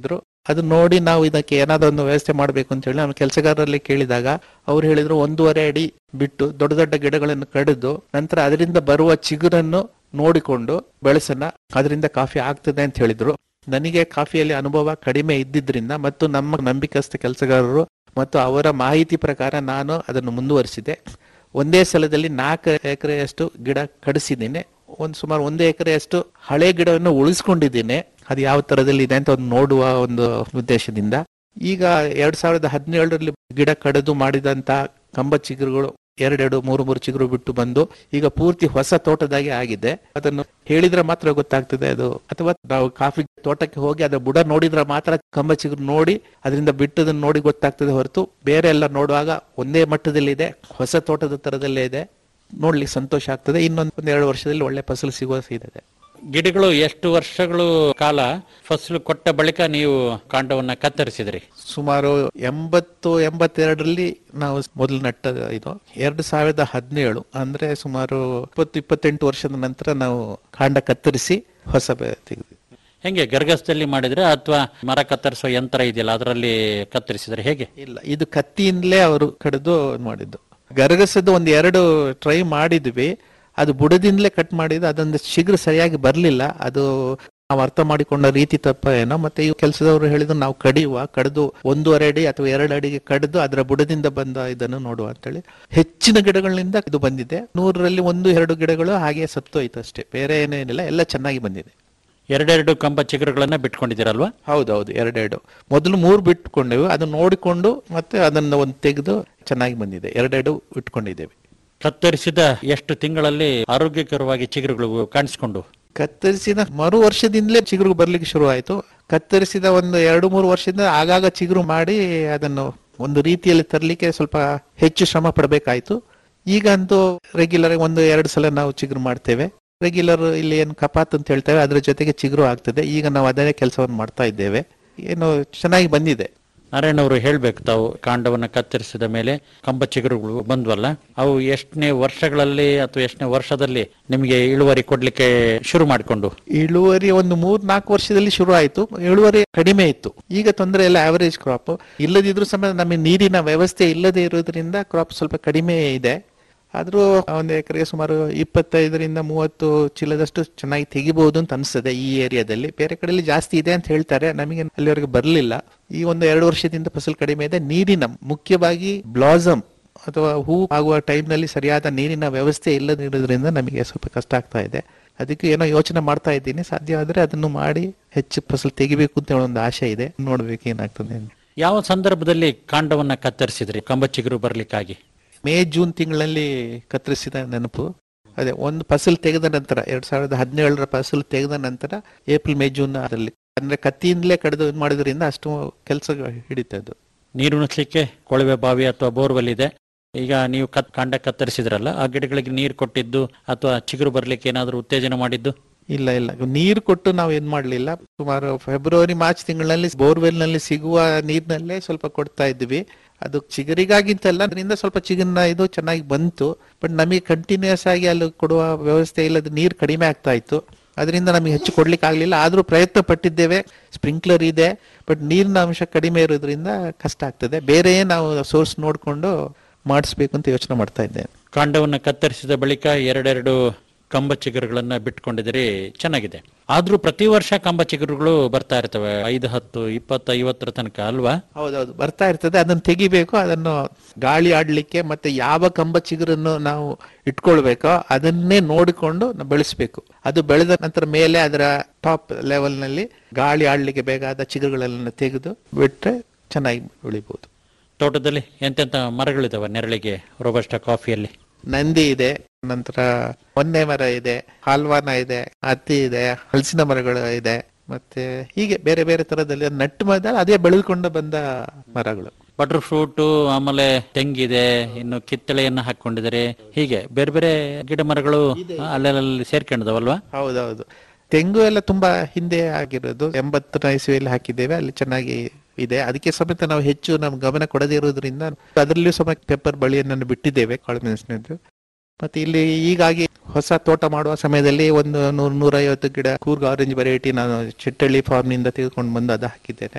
ಅದು ನೋಡಿ ನಾವು ಇದಕ್ಕೆ ಏನಾದ್ರು ಒಂದು ವ್ಯವಸ್ಥೆ ಮಾಡಬೇಕು ಅಂತ ಹೇಳಿ ನಮ್ಮ ಕೆಲಸಗಾರರಲ್ಲಿ ಕೇಳಿದಾಗ ಅವ್ರು ಹೇಳಿದ್ರು ಒಂದೂವರೆ ಅಡಿ ಬಿಟ್ಟು ದೊಡ್ಡ ದೊಡ್ಡ ಗಿಡಗಳನ್ನು ಕಡಿದು ನಂತರ ಅದರಿಂದ ಬರುವ ಚಿಗುರನ್ನು ನೋಡಿಕೊಂಡು ಬೆಳೆಸೋಣ ಅದರಿಂದ ಕಾಫಿ ಆಗ್ತದೆ ಅಂತ ಹೇಳಿದ್ರು ನನಗೆ ಕಾಫಿಯಲ್ಲಿ ಅನುಭವ ಕಡಿಮೆ ಇದ್ದಿದ್ರಿಂದ ಮತ್ತು ನಮ್ಮ ನಂಬಿಕಸ್ಥ ಕೆಲಸಗಾರರು ಮತ್ತು ಅವರ ಮಾಹಿತಿ ಪ್ರಕಾರ ನಾನು ಅದನ್ನು ಮುಂದುವರಿಸಿದೆ ಒಂದೇ ಸಲದಲ್ಲಿ ನಾಲ್ಕು ಎಕರೆಯಷ್ಟು ಗಿಡ ಕಡಿಸಿದ್ದೇನೆ ಒಂದು ಸುಮಾರು ಒಂದು ಎಕರೆಯಷ್ಟು ಹಳೆ ಗಿಡವನ್ನು ಉಳಿಸ್ಕೊಂಡಿದ್ದೇನೆ ಅದು ಯಾವ ತರದಲ್ಲಿ ಇದೆ ಅಂತ ಒಂದು ನೋಡುವ ಒಂದು ಉದ್ದೇಶದಿಂದ ಈಗ ಎರಡ್ ಸಾವಿರದ ಹದಿನೇಳರಲ್ಲಿ ಗಿಡ ಕಡಿದು ಮಾಡಿದಂತ ಕಂಬ ಚಿಗುರುಗಳು ಎರಡೆರಡು ಮೂರು ಮೂರು ಚಿಗುರು ಬಿಟ್ಟು ಬಂದು ಈಗ ಪೂರ್ತಿ ಹೊಸ ತೋಟದಾಗೆ ಆಗಿದೆ ಅದನ್ನು ಹೇಳಿದ್ರೆ ಮಾತ್ರ ಗೊತ್ತಾಗ್ತದೆ ಅದು ಅಥವಾ ನಾವು ಕಾಫಿ ತೋಟಕ್ಕೆ ಹೋಗಿ ಅದರ ಬುಡ ನೋಡಿದ್ರೆ ಮಾತ್ರ ಕಂಬ ಚಿಗುರು ನೋಡಿ ಅದರಿಂದ ಬಿಟ್ಟದನ್ನು ನೋಡಿ ಗೊತ್ತಾಗ್ತದೆ ಹೊರತು ಬೇರೆ ಎಲ್ಲ ನೋಡುವಾಗ ಒಂದೇ ಮಟ್ಟದಲ್ಲಿ ಇದೆ ಹೊಸ ತೋಟದ ತರದಲ್ಲೇ ಇದೆ ನೋಡ್ಲಿಕ್ಕೆ ಸಂತೋಷ ಆಗ್ತದೆ ಇನ್ನೊಂದು ಒಂದೆರಡು ವರ್ಷದಲ್ಲಿ ಒಳ್ಳೆ ಫಸಲು ಸಿಗುವ ಇದೆ ಗಿಡಗಳು ಎಷ್ಟು ವರ್ಷಗಳು ಕಾಲ ಫಸಲು ಕೊಟ್ಟ ಬಳಿಕ ನೀವು ಕಾಂಡವನ್ನ ಕತ್ತರಿಸಿದ್ರಿ ಸುಮಾರು ಎಂಬತ್ತು ಎಂಬತ್ತೆರಡರಲ್ಲಿ ನಾವು ಮೊದಲು ನಟ್ಟ ಇದು ಎರಡು ಸಾವಿರದ ಹದಿನೇಳು ಅಂದ್ರೆ ಸುಮಾರು ಇಪ್ಪತ್ತು ಇಪ್ಪತ್ತೆಂಟು ವರ್ಷದ ನಂತರ ನಾವು ಕಾಂಡ ಕತ್ತರಿಸಿ ಹೊಸ ಬೆ- ತೆಗೆದ್ವಿ ಹೆಂಗೆ ಗರ್ಗಸದಲ್ಲಿ ಮಾಡಿದ್ರೆ ಅಥವಾ ಮರ ಕತ್ತರಿಸುವ ಯಂತ್ರ ಇದೆಯಲ್ಲ ಅದರಲ್ಲಿ ಕತ್ತರಿಸಿದ್ರೆ ಹೇಗೆ ಇಲ್ಲ ಇದು ಕತ್ತಿಯಿಂದಲೇ ಅವರು ಕಡಿದು ಮಾಡಿದ್ದು ಗರಗಸದ ಒಂದು ಎರಡು ಟ್ರೈ ಮಾಡಿದ್ವಿ ಅದು ಬುಡದಿಂದಲೇ ಕಟ್ ಮಾಡಿದ್ದು ಅದೊಂದು ಶೀಘ್ರ ಸರಿಯಾಗಿ ಬರಲಿಲ್ಲ ಅದು ನಾವು ಅರ್ಥ ಮಾಡಿಕೊಂಡ ರೀತಿ ತಪ್ಪ ಏನೋ ಮತ್ತೆ ಈ ಕೆಲಸದವರು ಹೇಳಿದ್ರು ನಾವು ಕಡಿಯುವ ಕಡಿದು ಒಂದೂವರೆ ಅಡಿ ಅಥವಾ ಎರಡು ಅಡಿಗೆ ಕಡಿದು ಅದರ ಬುಡದಿಂದ ಬಂದ ಇದನ್ನು ನೋಡುವ ಅಂತೇಳಿ ಹೆಚ್ಚಿನ ಗಿಡಗಳಿಂದ ಇದು ಬಂದಿದೆ ನೂರರಲ್ಲಿ ಒಂದು ಎರಡು ಗಿಡಗಳು ಹಾಗೆ ಸತ್ತೋಯ್ತು ಅಷ್ಟೇ ಬೇರೆ ಏನೇನಿಲ್ಲ ಎಲ್ಲ ಚೆನ್ನಾಗಿ ಬಂದಿದೆ ಎರಡೆರಡು ಕಂಬ ಚಿಗುರುಗಳನ್ನ ಬಿಟ್ಕೊಂಡಿದ್ದೀರಲ್ವಾ ಹೌದೌದು ಎರಡೆರಡು ಮೊದಲು ಮೂರು ಬಿಟ್ಕೊಂಡೆವು ಅದನ್ನ ನೋಡಿಕೊಂಡು ಮತ್ತೆ ಅದನ್ನ ಒಂದು ತೆಗೆದು ಚೆನ್ನಾಗಿ ಬಂದಿದೆ ಎರಡೆರಡು ಇಟ್ಕೊಂಡಿದ್ದೇವೆ ಕತ್ತರಿಸಿದ ಎಷ್ಟು ತಿಂಗಳಲ್ಲಿ ಆರೋಗ್ಯಕರವಾಗಿ ಚಿಗುರುಗಳು ಕಾಣಿಸ್ಕೊಂಡು ಕತ್ತರಿಸಿದ ಮರು ವರ್ಷದಿಂದಲೇ ಚಿಗುರು ಬರ್ಲಿಕ್ಕೆ ಶುರು ಆಯ್ತು ಕತ್ತರಿಸಿದ ಒಂದು ಎರಡು ಮೂರು ವರ್ಷದಿಂದ ಆಗಾಗ ಚಿಗುರು ಮಾಡಿ ಅದನ್ನು ಒಂದು ರೀತಿಯಲ್ಲಿ ತರಲಿಕ್ಕೆ ಸ್ವಲ್ಪ ಹೆಚ್ಚು ಶ್ರಮ ಪಡಬೇಕಾಯ್ತು ಈಗ ಅಂತೂ ರೆಗ್ಯುಲರ್ ಒಂದು ಎರಡು ಸಲ ನಾವು ಚಿಗುರು ಮಾಡ್ತೇವೆ ರೆಗ್ಯುಲರ್ ಇಲ್ಲಿ ಏನು ಕಪಾತ್ ಅಂತ ಹೇಳ್ತೇವೆ ಅದ್ರ ಜೊತೆಗೆ ಚಿಗುರು ಆಗ್ತದೆ ಈಗ ನಾವು ಅದೇ ಕೆಲಸವನ್ನು ಮಾಡ್ತಾ ಇದ್ದೇವೆ ಏನು ಚೆನ್ನಾಗಿ ಬಂದಿದೆ ನಾರಾಯಣ ಅವರು ಹೇಳ್ಬೇಕು ತಾವು ಕಾಂಡವನ್ನ ಕತ್ತರಿಸಿದ ಮೇಲೆ ಕಂಬ ಚಿಗುರುಗಳು ಬಂದ್ವಲ್ಲ ಅವು ಎಷ್ಟನೇ ವರ್ಷಗಳಲ್ಲಿ ಅಥವಾ ಎಷ್ಟನೇ ವರ್ಷದಲ್ಲಿ ನಿಮಗೆ ಇಳುವರಿ ಕೊಡ್ಲಿಕ್ಕೆ ಶುರು ಮಾಡಿಕೊಂಡು ಇಳುವರಿ ಒಂದು ಮೂರ್ ನಾಲ್ಕು ವರ್ಷದಲ್ಲಿ ಶುರು ಆಯ್ತು ಇಳುವರಿ ಕಡಿಮೆ ಇತ್ತು ಈಗ ತೊಂದರೆ ಇಲ್ಲ ಆವರೇಜ್ ಕ್ರಾಪ್ ಇಲ್ಲದಿದ್ರು ಸಮೇತ ನಮಗೆ ನೀರಿನ ವ್ಯವಸ್ಥೆ ಇಲ್ಲದೆ ಇರೋದ್ರಿಂದ ಕ್ರಾಪ್ ಸ್ವಲ್ಪ ಕಡಿಮೆ ಇದೆ ಆದ್ರೂ ಒಂದು ಎಕರೆಗೆ ಸುಮಾರು ಇಪ್ಪತ್ತೈದರಿಂದ ಮೂವತ್ತು ಚೀಲದಷ್ಟು ಚೆನ್ನಾಗಿ ತೆಗಿಬಹುದು ಅಂತ ಅನಿಸ್ತದೆ ಈ ಏರಿಯಾದಲ್ಲಿ ಬೇರೆ ಕಡೆಯಲ್ಲಿ ಜಾಸ್ತಿ ಇದೆ ಅಂತ ಹೇಳ್ತಾರೆ ನಮಗೆ ಅಲ್ಲಿವರೆಗೆ ಬರಲಿಲ್ಲ ಈ ಒಂದು ಎರಡು ವರ್ಷದಿಂದ ಫಸಲು ಕಡಿಮೆ ಇದೆ ನೀರಿನ ಮುಖ್ಯವಾಗಿ ಬ್ಲಾಸಮ್ ಅಥವಾ ಹೂ ಆಗುವ ಟೈಮ್ನಲ್ಲಿ ಸರಿಯಾದ ನೀರಿನ ವ್ಯವಸ್ಥೆ ಇಲ್ಲದಿರೋದ್ರಿಂದ ನಮಗೆ ಸ್ವಲ್ಪ ಕಷ್ಟ ಆಗ್ತಾ ಇದೆ ಅದಕ್ಕೆ ಏನೋ ಯೋಚನೆ ಮಾಡ್ತಾ ಇದ್ದೀನಿ ಸಾಧ್ಯ ಆದ್ರೆ ಅದನ್ನು ಮಾಡಿ ಹೆಚ್ಚು ಫಸಲು ತೆಗಿಬೇಕು ಅಂತ ಹೇಳೋ ಒಂದು ಆಸೆ ಇದೆ ನೋಡ್ಬೇಕು ಏನಾಗ್ತದೆ ಅಂತ. ಯಾವ ಸಂದರ್ಭದಲ್ಲಿ ಕಾಂಡವನ್ನ ಕತ್ತರಿಸಿದ್ರಿ ಕಂಬ ಚಿಗುರು ಬರ್ಲಿಕ್ಕಾಗಿ ಮೇ ಜೂನ್ ತಿಂಗಳಲ್ಲಿ ಕತ್ತರಿಸಿದ ನೆನಪು ಅದೇ ಒಂದು ಫಸಲು ತೆಗೆದ ನಂತರ ಎರಡ್ ಸಾವಿರದ ಹದಿನೇಳರ ಫಸಲು ತೆಗೆದ ನಂತರ ಏಪ್ರಿಲ್ ಮೇ ಜೂನ್ ಅದರಲ್ಲಿ ಅಂದ್ರೆ ಕತ್ತಿಯಿಂದಲೇ ಕಡಿದು ಇದ್ ಮಾಡೋದ್ರಿಂದ ಅಷ್ಟು ಕೆಲಸ ಹಿಡಿತದ್ದು ನೀರು ಉಣಿಸ್ಲಿಕ್ಕೆ ಕೊಳವೆ ಬಾವಿ ಅಥವಾ ಬೋರ್ವೆಲ್ ಇದೆ ಈಗ ನೀವು ಕತ್ ಕಾಂಡ ಕತ್ತರಿಸಿದ್ರಲ್ಲ ಆ ಗಿಡಗಳಿಗೆ ನೀರು ಕೊಟ್ಟಿದ್ದು ಅಥವಾ ಚಿಗುರು ಬರ್ಲಿಕ್ಕೆ ಏನಾದರೂ ಉತ್ತೇಜನ ಮಾಡಿದ್ದು ಇಲ್ಲ ಇಲ್ಲ ನೀರು ಕೊಟ್ಟು ನಾವು ಏನ್ ಮಾಡ್ಲಿಲ್ಲ ಸುಮಾರು ಫೆಬ್ರವರಿ ಮಾರ್ಚ್ ತಿಂಗಳಲ್ಲಿ ಬೋರ್ವೆಲ್ ನಲ್ಲಿ ಸಿಗುವ ನೀರಿನಲ್ಲೇ ಸ್ವಲ್ಪ ಕೊಡ್ತಾ ಇದ್ವಿ ಅದು ಚಿಗುರಿಗಾಗಿಂತಲ್ಲ ಅದರಿಂದ ಸ್ವಲ್ಪ ಚಿಗುರಿನ ಇದು ಚೆನ್ನಾಗಿ ಬಂತು ಬಟ್ ನಮಗೆ ಕಂಟಿನ್ಯೂಸ್ ಆಗಿ ಅಲ್ಲಿ ಕೊಡುವ ವ್ಯವಸ್ಥೆ ಇಲ್ಲದ ನೀರು ಕಡಿಮೆ ಆಗ್ತಾ ಇತ್ತು ಅದರಿಂದ ನಮಗೆ ಹೆಚ್ಚು ಕೊಡ್ಲಿಕ್ಕೆ ಆಗ್ಲಿಲ್ಲ ಆದ್ರೂ ಪ್ರಯತ್ನ ಪಟ್ಟಿದ್ದೇವೆ ಸ್ಪ್ರಿಂಕ್ಲರ್ ಇದೆ ಬಟ್ ನೀರಿನ ಅಂಶ ಕಡಿಮೆ ಇರೋದ್ರಿಂದ ಕಷ್ಟ ಆಗ್ತದೆ ಬೇರೆ ನಾವು ಸೋರ್ಸ್ ನೋಡ್ಕೊಂಡು ಮಾಡಿಸ್ಬೇಕು ಅಂತ ಯೋಚನೆ ಮಾಡ್ತಾ ಇದ್ದೇನೆ ಕಾಂಡವನ್ನ ಕತ್ತರಿಸಿದ ಬಳಿಕ ಎರಡೆರಡು ಕಂಬ ಚಿಗುರುಗಳನ್ನ ಬಿಟ್ಕೊಂಡಿದ್ದೀರಿ ಚೆನ್ನಾಗಿದೆ ಆದ್ರೂ ಪ್ರತಿ ವರ್ಷ ಕಂಬ ಚಿಗುರುಗಳು ಬರ್ತಾ ಇರ್ತವೆ ಐದು ಹತ್ತು ಇಪ್ಪತ್ತು ಐವತ್ತರ ತನಕ ಅಲ್ವಾ ಹೌದೌದು ಬರ್ತಾ ಇರ್ತದೆ ಅದನ್ನು ತೆಗಿಬೇಕು ಅದನ್ನು ಗಾಳಿ ಆಡ್ಲಿಕ್ಕೆ ಮತ್ತೆ ಯಾವ ಕಂಬ ಚಿಗುರನ್ನು ನಾವು ಇಟ್ಕೊಳ್ಬೇಕೋ ಅದನ್ನೇ ನೋಡಿಕೊಂಡು ನಾವು ಬೆಳೆಸ್ಬೇಕು ಅದು ಬೆಳೆದ ನಂತರ ಮೇಲೆ ಅದರ ಟಾಪ್ ಲೆವೆಲ್ ನಲ್ಲಿ ಗಾಳಿ ಆಡ್ಲಿಕ್ಕೆ ಬೇಕಾದ ಚಿಗುರುಗಳನ್ನ ತೆಗೆದು ಬಿಟ್ರೆ ಚೆನ್ನಾಗಿ ಬೆಳಿಬಹುದು ತೋಟದಲ್ಲಿ ಎಂತೆಂತ ಮರಗಳಿದಾವೆ ನೆರಳಿಗೆ ರೋಬಸ್ಟ ಕಾಫಿಯಲ್ಲಿ ನಂದಿ ಇದೆ ನಂತರ ಹೊನ್ನೆ ಮರ ಇದೆ ಹಾಲ್ವಾನ ಇದೆ ಹತ್ತಿ ಇದೆ ಹಲಸಿನ ಮರಗಳು ಇದೆ ಮತ್ತೆ ಹೀಗೆ ಬೇರೆ ಬೇರೆ ತರದಲ್ಲಿ ನಟ್ಟು ಮರ ಅದೇ ಬೆಳೆದುಕೊಂಡು ಬಂದ ಮರಗಳು ಬಟರ್ ಫ್ರೂಟ್ ಆಮೇಲೆ ತೆಂಗಿದೆ ಇನ್ನು ಕಿತ್ತಳೆಯನ್ನ ಹಾಕೊಂಡಿದ್ದಾರೆ ಹೀಗೆ ಬೇರೆ ಬೇರೆ ಗಿಡ ಮರಗಳು ಅಲ್ಲೆಲ್ಲಿ ಸೇರ್ಕೊಂಡಿದಾವಲ್ವಾ ಹೌದೌದು ತೆಂಗು ಎಲ್ಲ ತುಂಬಾ ಹಿಂದೆ ಆಗಿರೋದು ಎಂಬತ್ತರ ಇಸ್ವಿಯಲ್ಲಿ ಹಾಕಿದ್ದೇವೆ ಅಲ್ಲಿ ಚೆನ್ನಾಗಿ ಇದೆ ಅದಕ್ಕೆ ಸಮೇತ ನಾವು ಹೆಚ್ಚು ನಮ್ ಗಮನ ಕೊಡದೇ ಇರೋದ್ರಿಂದ ಅದರಲ್ಲಿಯೂ ಸಮೇತ ಪೆಪ್ಪರ್ ಬಳ್ಳಿಯನ್ನು ಬಿಟ್ಟಿದ್ದೇವೆ ಕಾಳುಮೆಣಸಿನದ್ದು ಮತ್ತೆ ಇಲ್ಲಿ ಹೀಗಾಗಿ ಹೊಸ ತೋಟ ಮಾಡುವ ಸಮಯದಲ್ಲಿ ಒಂದು ನೂರ ನೂರೈವತ್ತು ಗಿಡ ಕೂರ್ಗ್ ಆರೆಂಜ್ ವೆರೈಟಿ ನಾನು ಚಿಟ್ಟಳ್ಳಿ ಫಾರ್ಮ್ ನಿಂದ ತೆಗೆದುಕೊಂಡು ಬಂದು ಅದು ಹಾಕಿದ್ದೇನೆ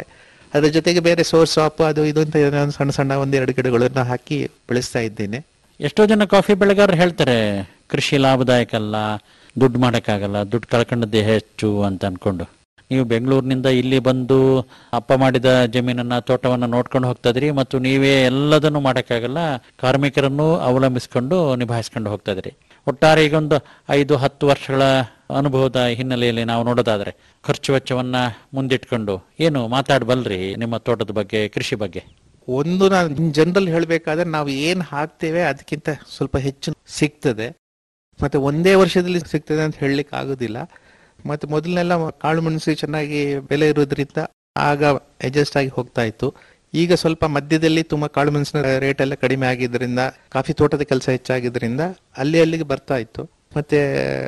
ಅದ್ರ ಜೊತೆಗೆ ಬೇರೆ ಸೋರ್ಸ್ ಸಾಪ್ ಅದು ಇದು ಅಂತ ಏನೋ ಒಂದು ಸಣ್ಣ ಸಣ್ಣ ಒಂದೆರಡು ಗಿಡಗಳನ್ನ ಹಾಕಿ ಬೆಳೆಸ್ತಾ ಇದ್ದೇನೆ ಎಷ್ಟೋ ಜನ ಕಾಫಿ ಬೆಳೆಗಾರರು ಹೇಳ್ತಾರೆ ಕೃಷಿ ಲಾಭದಾಯಕ ಅಲ್ಲ ದುಡ್ಡು ಮಾಡೋಕ್ಕಾಗಲ್ಲ ದುಡ್ಡು ಕಳ್ಕೊಂಡದ್ದೇ ಹೆಚ್ಚು ಅಂತ ಅನ್ಕೊಂಡು ನೀವು ಬೆಂಗಳೂರಿನಿಂದ ಇಲ್ಲಿ ಬಂದು ಅಪ್ಪ ಮಾಡಿದ ಜಮೀನನ್ನ ತೋಟವನ್ನ ನೋಡ್ಕೊಂಡು ಹೋಗ್ತಾ ಇದ್ರಿ ಮತ್ತು ನೀವೇ ಎಲ್ಲದನ್ನು ಮಾಡೋಕ್ಕಾಗಲ್ಲ ಕಾರ್ಮಿಕರನ್ನು ಅವಲಂಬಿಸ್ಕೊಂಡು ನಿಭಾಯಿಸ್ಕೊಂಡು ಹೋಗ್ತಾ ಇದ್ರಿ ಒಟ್ಟಾರೆ ಈಗ ಒಂದು ಐದು ಹತ್ತು ವರ್ಷಗಳ ಅನುಭವದ ಹಿನ್ನೆಲೆಯಲ್ಲಿ ನಾವು ನೋಡೋದಾದ್ರೆ ಖರ್ಚು ವೆಚ್ಚವನ್ನ ಮುಂದಿಟ್ಕೊಂಡು ಏನು ಮಾತಾಡಬಲ್ರಿ ನಿಮ್ಮ ತೋಟದ ಬಗ್ಗೆ ಕೃಷಿ ಬಗ್ಗೆ ಒಂದು ನಾನು ಜನರಲ್ ಹೇಳಬೇಕಾದ್ರೆ ನಾವು ಏನ್ ಹಾಕ್ತೇವೆ ಅದಕ್ಕಿಂತ ಸ್ವಲ್ಪ ಹೆಚ್ಚು ಸಿಗ್ತದೆ ಮತ್ತೆ ಒಂದೇ ವರ್ಷದಲ್ಲಿ ಸಿಗ್ತದೆ ಅಂತ ಹೇಳಲಿಕ್ಕೆ ಆಗೋದಿಲ್ಲ ಮತ್ತೆ ಮೊದಲನೆಲ್ಲ ಕಾಳು ಮೆಣಸು ಚೆನ್ನಾಗಿ ಬೆಲೆ ಇರೋದ್ರಿಂದ ಆಗ ಅಡ್ಜಸ್ಟ್ ಆಗಿ ಹೋಗ್ತಾ ಇತ್ತು ಈಗ ಸ್ವಲ್ಪ ಮಧ್ಯದಲ್ಲಿ ತುಂಬಾ ಕಾಳು ಮೆಣಸಿನ ರೇಟ್ ಎಲ್ಲ ಕಡಿಮೆ ಆಗಿದ್ರಿಂದ ಕಾಫಿ ತೋಟದ ಕೆಲಸ ಹೆಚ್ಚಾಗಿದ್ರಿಂದ ಅಲ್ಲಿ ಅಲ್ಲಿಗೆ ಬರ್ತಾ ಇತ್ತು ಮತ್ತೆ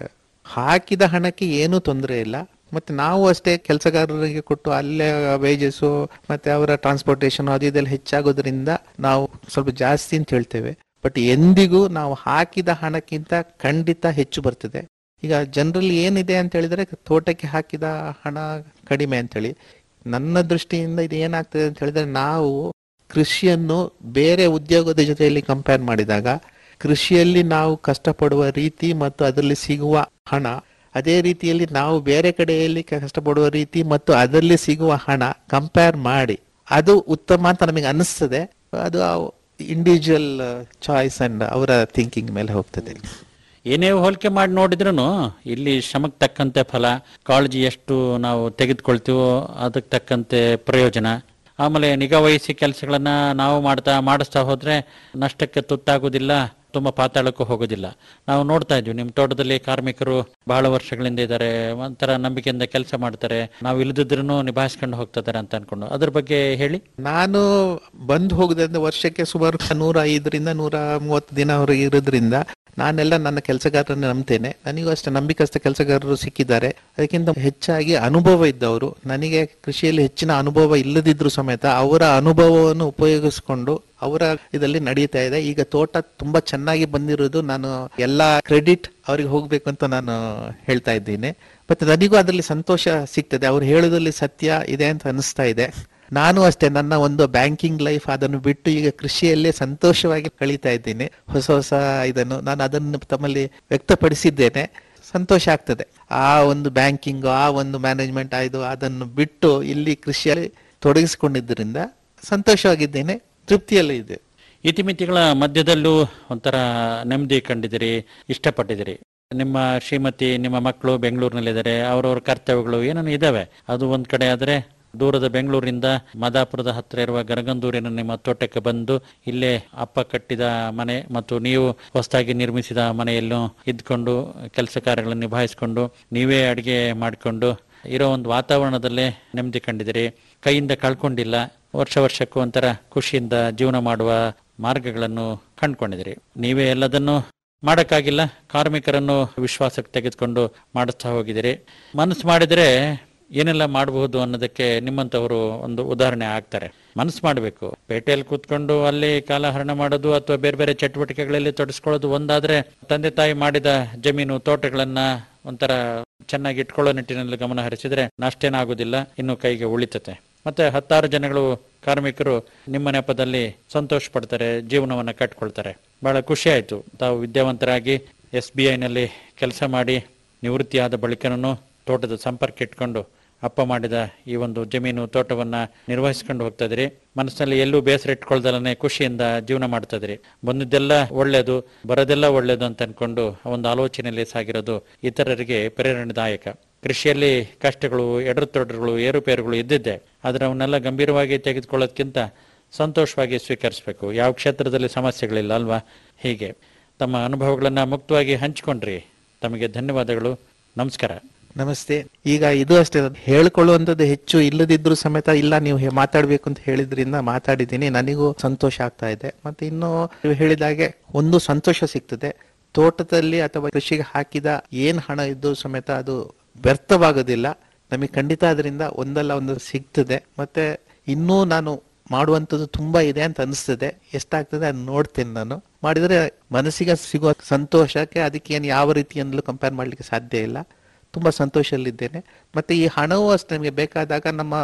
ಹಾಕಿದ ಹಣಕ್ಕೆ ಏನೂ ತೊಂದರೆ ಇಲ್ಲ ಮತ್ತೆ ನಾವು ಅಷ್ಟೇ ಕೆಲಸಗಾರರಿಗೆ ಕೊಟ್ಟು ಅಲ್ಲೇ ವೇಜಸ್ ಮತ್ತೆ ಅವರ ಟ್ರಾನ್ಸ್ಪೋರ್ಟೇಷನ್ ಅದು ಇದೆಲ್ಲ ಹೆಚ್ಚಾಗೋದ್ರಿಂದ ನಾವು ಸ್ವಲ್ಪ ಜಾಸ್ತಿ ಅಂತ ಹೇಳ್ತೇವೆ ಬಟ್ ಎಂದಿಗೂ ನಾವು ಹಾಕಿದ ಹಣಕ್ಕಿಂತ ಖಂಡಿತ ಹೆಚ್ಚು ಬರ್ತದೆ ಈಗ ಜನರಲ್ ಏನಿದೆ ಅಂತ ಹೇಳಿದ್ರೆ ತೋಟಕ್ಕೆ ಹಾಕಿದ ಹಣ ಕಡಿಮೆ ಅಂತೇಳಿ ನನ್ನ ದೃಷ್ಟಿಯಿಂದ ಇದು ಏನಾಗ್ತದೆ ಅಂತ ಹೇಳಿದ್ರೆ ನಾವು ಕೃಷಿಯನ್ನು ಬೇರೆ ಉದ್ಯೋಗದ ಜೊತೆಯಲ್ಲಿ ಕಂಪೇರ್ ಮಾಡಿದಾಗ ಕೃಷಿಯಲ್ಲಿ ನಾವು ಕಷ್ಟಪಡುವ ರೀತಿ ಮತ್ತು ಅದರಲ್ಲಿ ಸಿಗುವ ಹಣ ಅದೇ ರೀತಿಯಲ್ಲಿ ನಾವು ಬೇರೆ ಕಡೆಯಲ್ಲಿ ಕಷ್ಟಪಡುವ ರೀತಿ ಮತ್ತು ಅದರಲ್ಲಿ ಸಿಗುವ ಹಣ ಕಂಪೇರ್ ಮಾಡಿ ಅದು ಉತ್ತಮ ಅಂತ ನಮಗೆ ಅನಿಸ್ತದೆ ಅದು ಇಂಡಿವಿಜುವಲ್ ಚಾಯ್ಸ್ ಅಂಡ್ ಅವರ ಥಿಂಕಿಂಗ್ ಮೇಲೆ ಹೋಗ್ತದೆ ಏನೇ ಹೋಲಿಕೆ ಮಾಡಿ ನೋಡಿದ್ರೂ ಇಲ್ಲಿ ಶ್ರಮಕ್ಕೆ ತಕ್ಕಂತೆ ಫಲ ಕಾಳಜಿ ಎಷ್ಟು ನಾವು ತೆಗೆದುಕೊಳ್ತೀವೋ ಅದಕ್ಕೆ ತಕ್ಕಂತೆ ಪ್ರಯೋಜನ ಆಮೇಲೆ ನಿಗಾ ವಹಿಸಿ ಕೆಲಸಗಳನ್ನ ನಾವು ಮಾಡ್ತಾ ಮಾಡಿಸ್ತಾ ಹೋದ್ರೆ ನಷ್ಟಕ್ಕೆ ತುತ್ತಾಗೋದಿಲ್ಲ ತುಂಬಾ ಪಾತಾಳಕ್ಕೂ ಹೋಗೋದಿಲ್ಲ ನಾವು ನೋಡ್ತಾ ಇದ್ವಿ ನಿಮ್ಮ ತೋಟದಲ್ಲಿ ಕಾರ್ಮಿಕರು ಬಹಳ ವರ್ಷಗಳಿಂದ ಇದ್ದಾರೆ ಒಂಥರ ನಂಬಿಕೆಯಿಂದ ಕೆಲಸ ಮಾಡ್ತಾರೆ ನಾವು ಇಲ್ಲದಿದ್ರು ನಿಭಾಯಿಸ್ಕೊಂಡು ಹೋಗ್ತಾ ಇದಾರೆ ಅಂತ ಅನ್ಕೊಂಡು ಅದ್ರ ಬಗ್ಗೆ ಹೇಳಿ ನಾನು ಬಂದು ಹೋಗುದ್ರಿಂದ ವರ್ಷಕ್ಕೆ ಸುಮಾರು ನೂರ ಐದರಿಂದ ನೂರ ಮೂವತ್ತು ದಿನವರೆಗೆ ಇರೋದ್ರಿಂದ ನಾನೆಲ್ಲ ನನ್ನ ಕೆಲಸಗಾರರನ್ನ ನಂಬ್ತೇನೆ ನನಗೂ ಅಷ್ಟೇ ನಂಬಿಕಸ್ಥ ಕೆಲಸಗಾರರು ಸಿಕ್ಕಿದ್ದಾರೆ ಅದಕ್ಕಿಂತ ಹೆಚ್ಚಾಗಿ ಅನುಭವ ಇದ್ದವರು ನನಗೆ ಕೃಷಿಯಲ್ಲಿ ಹೆಚ್ಚಿನ ಅನುಭವ ಇಲ್ಲದಿದ್ರು ಸಮೇತ ಅವರ ಅನುಭವವನ್ನು ಉಪಯೋಗಿಸಿಕೊಂಡು ಅವರ ಇದರಲ್ಲಿ ನಡೀತಾ ಇದೆ ಈಗ ತೋಟ ತುಂಬಾ ಚೆನ್ನಾಗಿ ಬಂದಿರೋದು ನಾನು ಎಲ್ಲಾ ಕ್ರೆಡಿಟ್ ಅವರಿಗೆ ಹೋಗ್ಬೇಕು ಅಂತ ನಾನು ಹೇಳ್ತಾ ಇದ್ದೀನಿ ಮತ್ತೆ ನನಗೂ ಅದರಲ್ಲಿ ಸಂತೋಷ ಸಿಗ್ತದೆ ಅವ್ರು ಹೇಳೋದ್ರಲ್ಲಿ ಸತ್ಯ ಇದೆ ಅಂತ ಅನಿಸ್ತಾ ಇದೆ ನಾನು ಅಷ್ಟೇ ನನ್ನ ಒಂದು ಬ್ಯಾಂಕಿಂಗ್ ಲೈಫ್ ಅದನ್ನು ಬಿಟ್ಟು ಈಗ ಕೃಷಿಯಲ್ಲೇ ಸಂತೋಷವಾಗಿ ಕಳೀತಾ ಇದ್ದೀನಿ ಹೊಸ ಹೊಸ ಇದನ್ನು ನಾನು ಅದನ್ನು ತಮ್ಮಲ್ಲಿ ವ್ಯಕ್ತಪಡಿಸಿದ್ದೇನೆ ಸಂತೋಷ ಆಗ್ತದೆ ಆ ಒಂದು ಬ್ಯಾಂಕಿಂಗ್ ಆ ಒಂದು ಮ್ಯಾನೇಜ್ಮೆಂಟ್ ಆಯ್ದು ಅದನ್ನು ಬಿಟ್ಟು ಇಲ್ಲಿ ಕೃಷಿಯಲ್ಲಿ ತೊಡಗಿಸಿಕೊಂಡಿದ್ದರಿಂದ ಸಂತೋಷವಾಗಿದ್ದೇನೆ ತೃಪ್ತಿಯಲ್ಲೂ ಇದೆ ಇತಿಮಿತಿಗಳ ಮಧ್ಯದಲ್ಲೂ ಒಂಥರ ನೆಮ್ಮದಿ ಕಂಡಿದ್ದೀರಿ ಇಷ್ಟಪಟ್ಟಿದ್ದೀರಿ ನಿಮ್ಮ ಶ್ರೀಮತಿ ನಿಮ್ಮ ಮಕ್ಕಳು ಬೆಂಗಳೂರಿನಲ್ಲಿದ್ದಾರೆ ಅವರವ್ರ ಕರ್ತವ್ಯಗಳು ಏನೇನು ಇದಾವೆ ಅದು ಒಂದ್ ಕಡೆ ಆದ್ರೆ ದೂರದ ಬೆಂಗಳೂರಿನಿಂದ ಮಾದಾಪುರದ ಹತ್ರ ಇರುವ ಗರಗಂದೂರಿನ ನಿಮ್ಮ ತೋಟಕ್ಕೆ ಬಂದು ಇಲ್ಲೇ ಅಪ್ಪ ಕಟ್ಟಿದ ಮನೆ ಮತ್ತು ನೀವು ಹೊಸದಾಗಿ ನಿರ್ಮಿಸಿದ ಮನೆಯಲ್ಲೂ ಇದ್ಕೊಂಡು ಕೆಲಸ ಕಾರ್ಯಗಳನ್ನು ನಿಭಾಯಿಸಿಕೊಂಡು ನೀವೇ ಅಡಿಗೆ ಮಾಡಿಕೊಂಡು ಇರೋ ಒಂದು ವಾತಾವರಣದಲ್ಲೇ ನೆಮ್ಮದಿ ಕಂಡಿದ್ದೀರಿ ಕೈಯಿಂದ ಕಳ್ಕೊಂಡಿಲ್ಲ ವರ್ಷ ವರ್ಷಕ್ಕೂ ಒಂಥರ ಖುಷಿಯಿಂದ ಜೀವನ ಮಾಡುವ ಮಾರ್ಗಗಳನ್ನು ಕಂಡುಕೊಂಡಿದ್ದೀರಿ ನೀವೇ ಎಲ್ಲದನ್ನು ಮಾಡಕ್ಕಾಗಿಲ್ಲ ಕಾರ್ಮಿಕರನ್ನು ವಿಶ್ವಾಸಕ್ಕೆ ತೆಗೆದುಕೊಂಡು ಮಾಡಿಸ್ತಾ ಹೋಗಿದ್ದೀರಿ ಮನಸ್ಸು ಮಾಡಿದರೆ ಏನೆಲ್ಲ ಮಾಡಬಹುದು ಅನ್ನೋದಕ್ಕೆ ನಿಮ್ಮಂತವರು ಒಂದು ಉದಾಹರಣೆ ಆಗ್ತಾರೆ ಮನಸ್ಸು ಮಾಡಬೇಕು ಪೇಟೆಯಲ್ಲಿ ಕೂತ್ಕೊಂಡು ಅಲ್ಲಿ ಕಾಲಹರಣ ಮಾಡೋದು ಅಥವಾ ಬೇರೆ ಬೇರೆ ಚಟುವಟಿಕೆಗಳಲ್ಲಿ ತೊಡಸ್ಕೊಳ್ಳೋದು ಒಂದಾದ್ರೆ ತಂದೆ ತಾಯಿ ಮಾಡಿದ ಜಮೀನು ತೋಟಗಳನ್ನ ಒಂಥರ ಚೆನ್ನಾಗಿ ಇಟ್ಕೊಳ್ಳೋ ನಿಟ್ಟಿನಲ್ಲಿ ಗಮನ ಹರಿಸಿದ್ರೆ ನಷ್ಟೇನಾಗೋದಿಲ್ಲ ಇನ್ನು ಕೈಗೆ ಉಳಿತತೆ ಮತ್ತೆ ಹತ್ತಾರು ಜನಗಳು ಕಾರ್ಮಿಕರು ನಿಮ್ಮ ನೆಪದಲ್ಲಿ ಸಂತೋಷ ಪಡ್ತಾರೆ ಜೀವನವನ್ನ ಕಟ್ಕೊಳ್ತಾರೆ ಬಹಳ ಖುಷಿ ಆಯ್ತು ತಾವು ವಿದ್ಯಾವಂತರಾಗಿ ಎಸ್ ಬಿ ಐನಲ್ಲಿ ಕೆಲಸ ಮಾಡಿ ನಿವೃತ್ತಿಯಾದ ಬಳಿಕನೂ ತೋಟದ ಸಂಪರ್ಕ ಇಟ್ಕೊಂಡು ಅಪ್ಪ ಮಾಡಿದ ಈ ಒಂದು ಜಮೀನು ತೋಟವನ್ನ ನಿರ್ವಹಿಸ್ಕೊಂಡು ಹೋಗ್ತಾ ಇದ್ರಿ ಮನಸ್ಸಿನಲ್ಲಿ ಎಲ್ಲೂ ಬೇಸರ ಇಟ್ಕೊಳ್ದಲನೆ ಖುಷಿಯಿಂದ ಜೀವನ ಮಾಡ್ತಾ ಇದ್ರಿ ಬಂದಿದ್ದೆಲ್ಲ ಒಳ್ಳೇದು ಬರೋದೆಲ್ಲ ಒಳ್ಳೇದು ಅಂತ ಅನ್ಕೊಂಡು ಒಂದು ಆಲೋಚನೆಯಲ್ಲಿ ಸಾಗಿರೋದು ಇತರರಿಗೆ ಪ್ರೇರಣೆದಾಯಕ ಕೃಷಿಯಲ್ಲಿ ಕಷ್ಟಗಳು ಎಡರುತೊಡರುಗಳು ಏರುಪೇರುಗಳು ಇದ್ದಿದ್ದೆ ಆದ್ರೆ ಅವನ್ನೆಲ್ಲ ಗಂಭೀರವಾಗಿ ತೆಗೆದುಕೊಳ್ಳೋದಕ್ಕಿಂತ ಸಂತೋಷವಾಗಿ ಸ್ವೀಕರಿಸಬೇಕು ಯಾವ ಕ್ಷೇತ್ರದಲ್ಲಿ ಸಮಸ್ಯೆಗಳಿಲ್ಲ ಅಲ್ವಾ ಹೀಗೆ ತಮ್ಮ ಅನುಭವಗಳನ್ನ ಮುಕ್ತವಾಗಿ ಹಂಚಿಕೊಂಡ್ರಿ ತಮಗೆ ಧನ್ಯವಾದಗಳು ನಮಸ್ಕಾರ ನಮಸ್ತೆ ಈಗ ಇದು ಅಷ್ಟೇ ಹೇಳ್ಕೊಳ್ಳುವಂಥದ್ದು ಹೆಚ್ಚು ಇಲ್ಲದಿದ್ರು ಸಮೇತ ಇಲ್ಲ ನೀವು ಹೇ- ಮಾತಾಡ್ಬೇಕು ಅಂತ ಹೇಳಿದ್ರಿಂದ ಮಾತಾಡಿದ್ದೀನಿ ನನಗೂ ಸಂತೋಷ ಆಗ್ತಾ ಇದೆ ಮತ್ತೆ ಇನ್ನು ನೀವು ಹೇಳಿದಾಗೆ ಒಂದು ಸಂತೋಷ ಸಿಗ್ತದೆ ತೋಟದಲ್ಲಿ ಅಥವಾ ಕೃಷಿಗೆ ಹಾಕಿದ ಏನ್ ಹಣ ಇದ್ದು ಸಮೇತ ಅದು ವ್ಯರ್ಥವಾಗೋದಿಲ್ಲ ನಮಗೆ ಖಂಡಿತ ಅದರಿಂದ ಒಂದಲ್ಲ ಒಂದು ಸಿಗ್ತದೆ ಮತ್ತೆ ಇನ್ನೂ ನಾನು ಮಾಡುವಂಥದ್ದು ತುಂಬಾ ಇದೆ ಅಂತ ಅನಿಸ್ತದೆ ಎಷ್ಟಾಗ್ತದೆ ಅದು ನೋಡ್ತೇನೆ ನಾನು ಮಾಡಿದ್ರೆ ಮನಸ್ಸಿಗೆ ಸಿಗುವ ಸಂತೋಷಕ್ಕೆ ಅದಕ್ಕೆ ಏನು ಯಾವ ರೀತಿಯಿಂದಲೂ ಕಂಪೇರ್ ಮಾಡ್ಲಿಕ್ಕೆ ಸಾಧ್ಯ ಇಲ್ಲ ತುಂಬಾ ಸಂತೋಷದಲ್ಲಿದ್ದೇನೆ ಮತ್ತೆ ಈ ಹಣವೂ ಅಷ್ಟೇ ನಮಗೆ ಬೇಕಾದಾಗ ನಮ್ಮ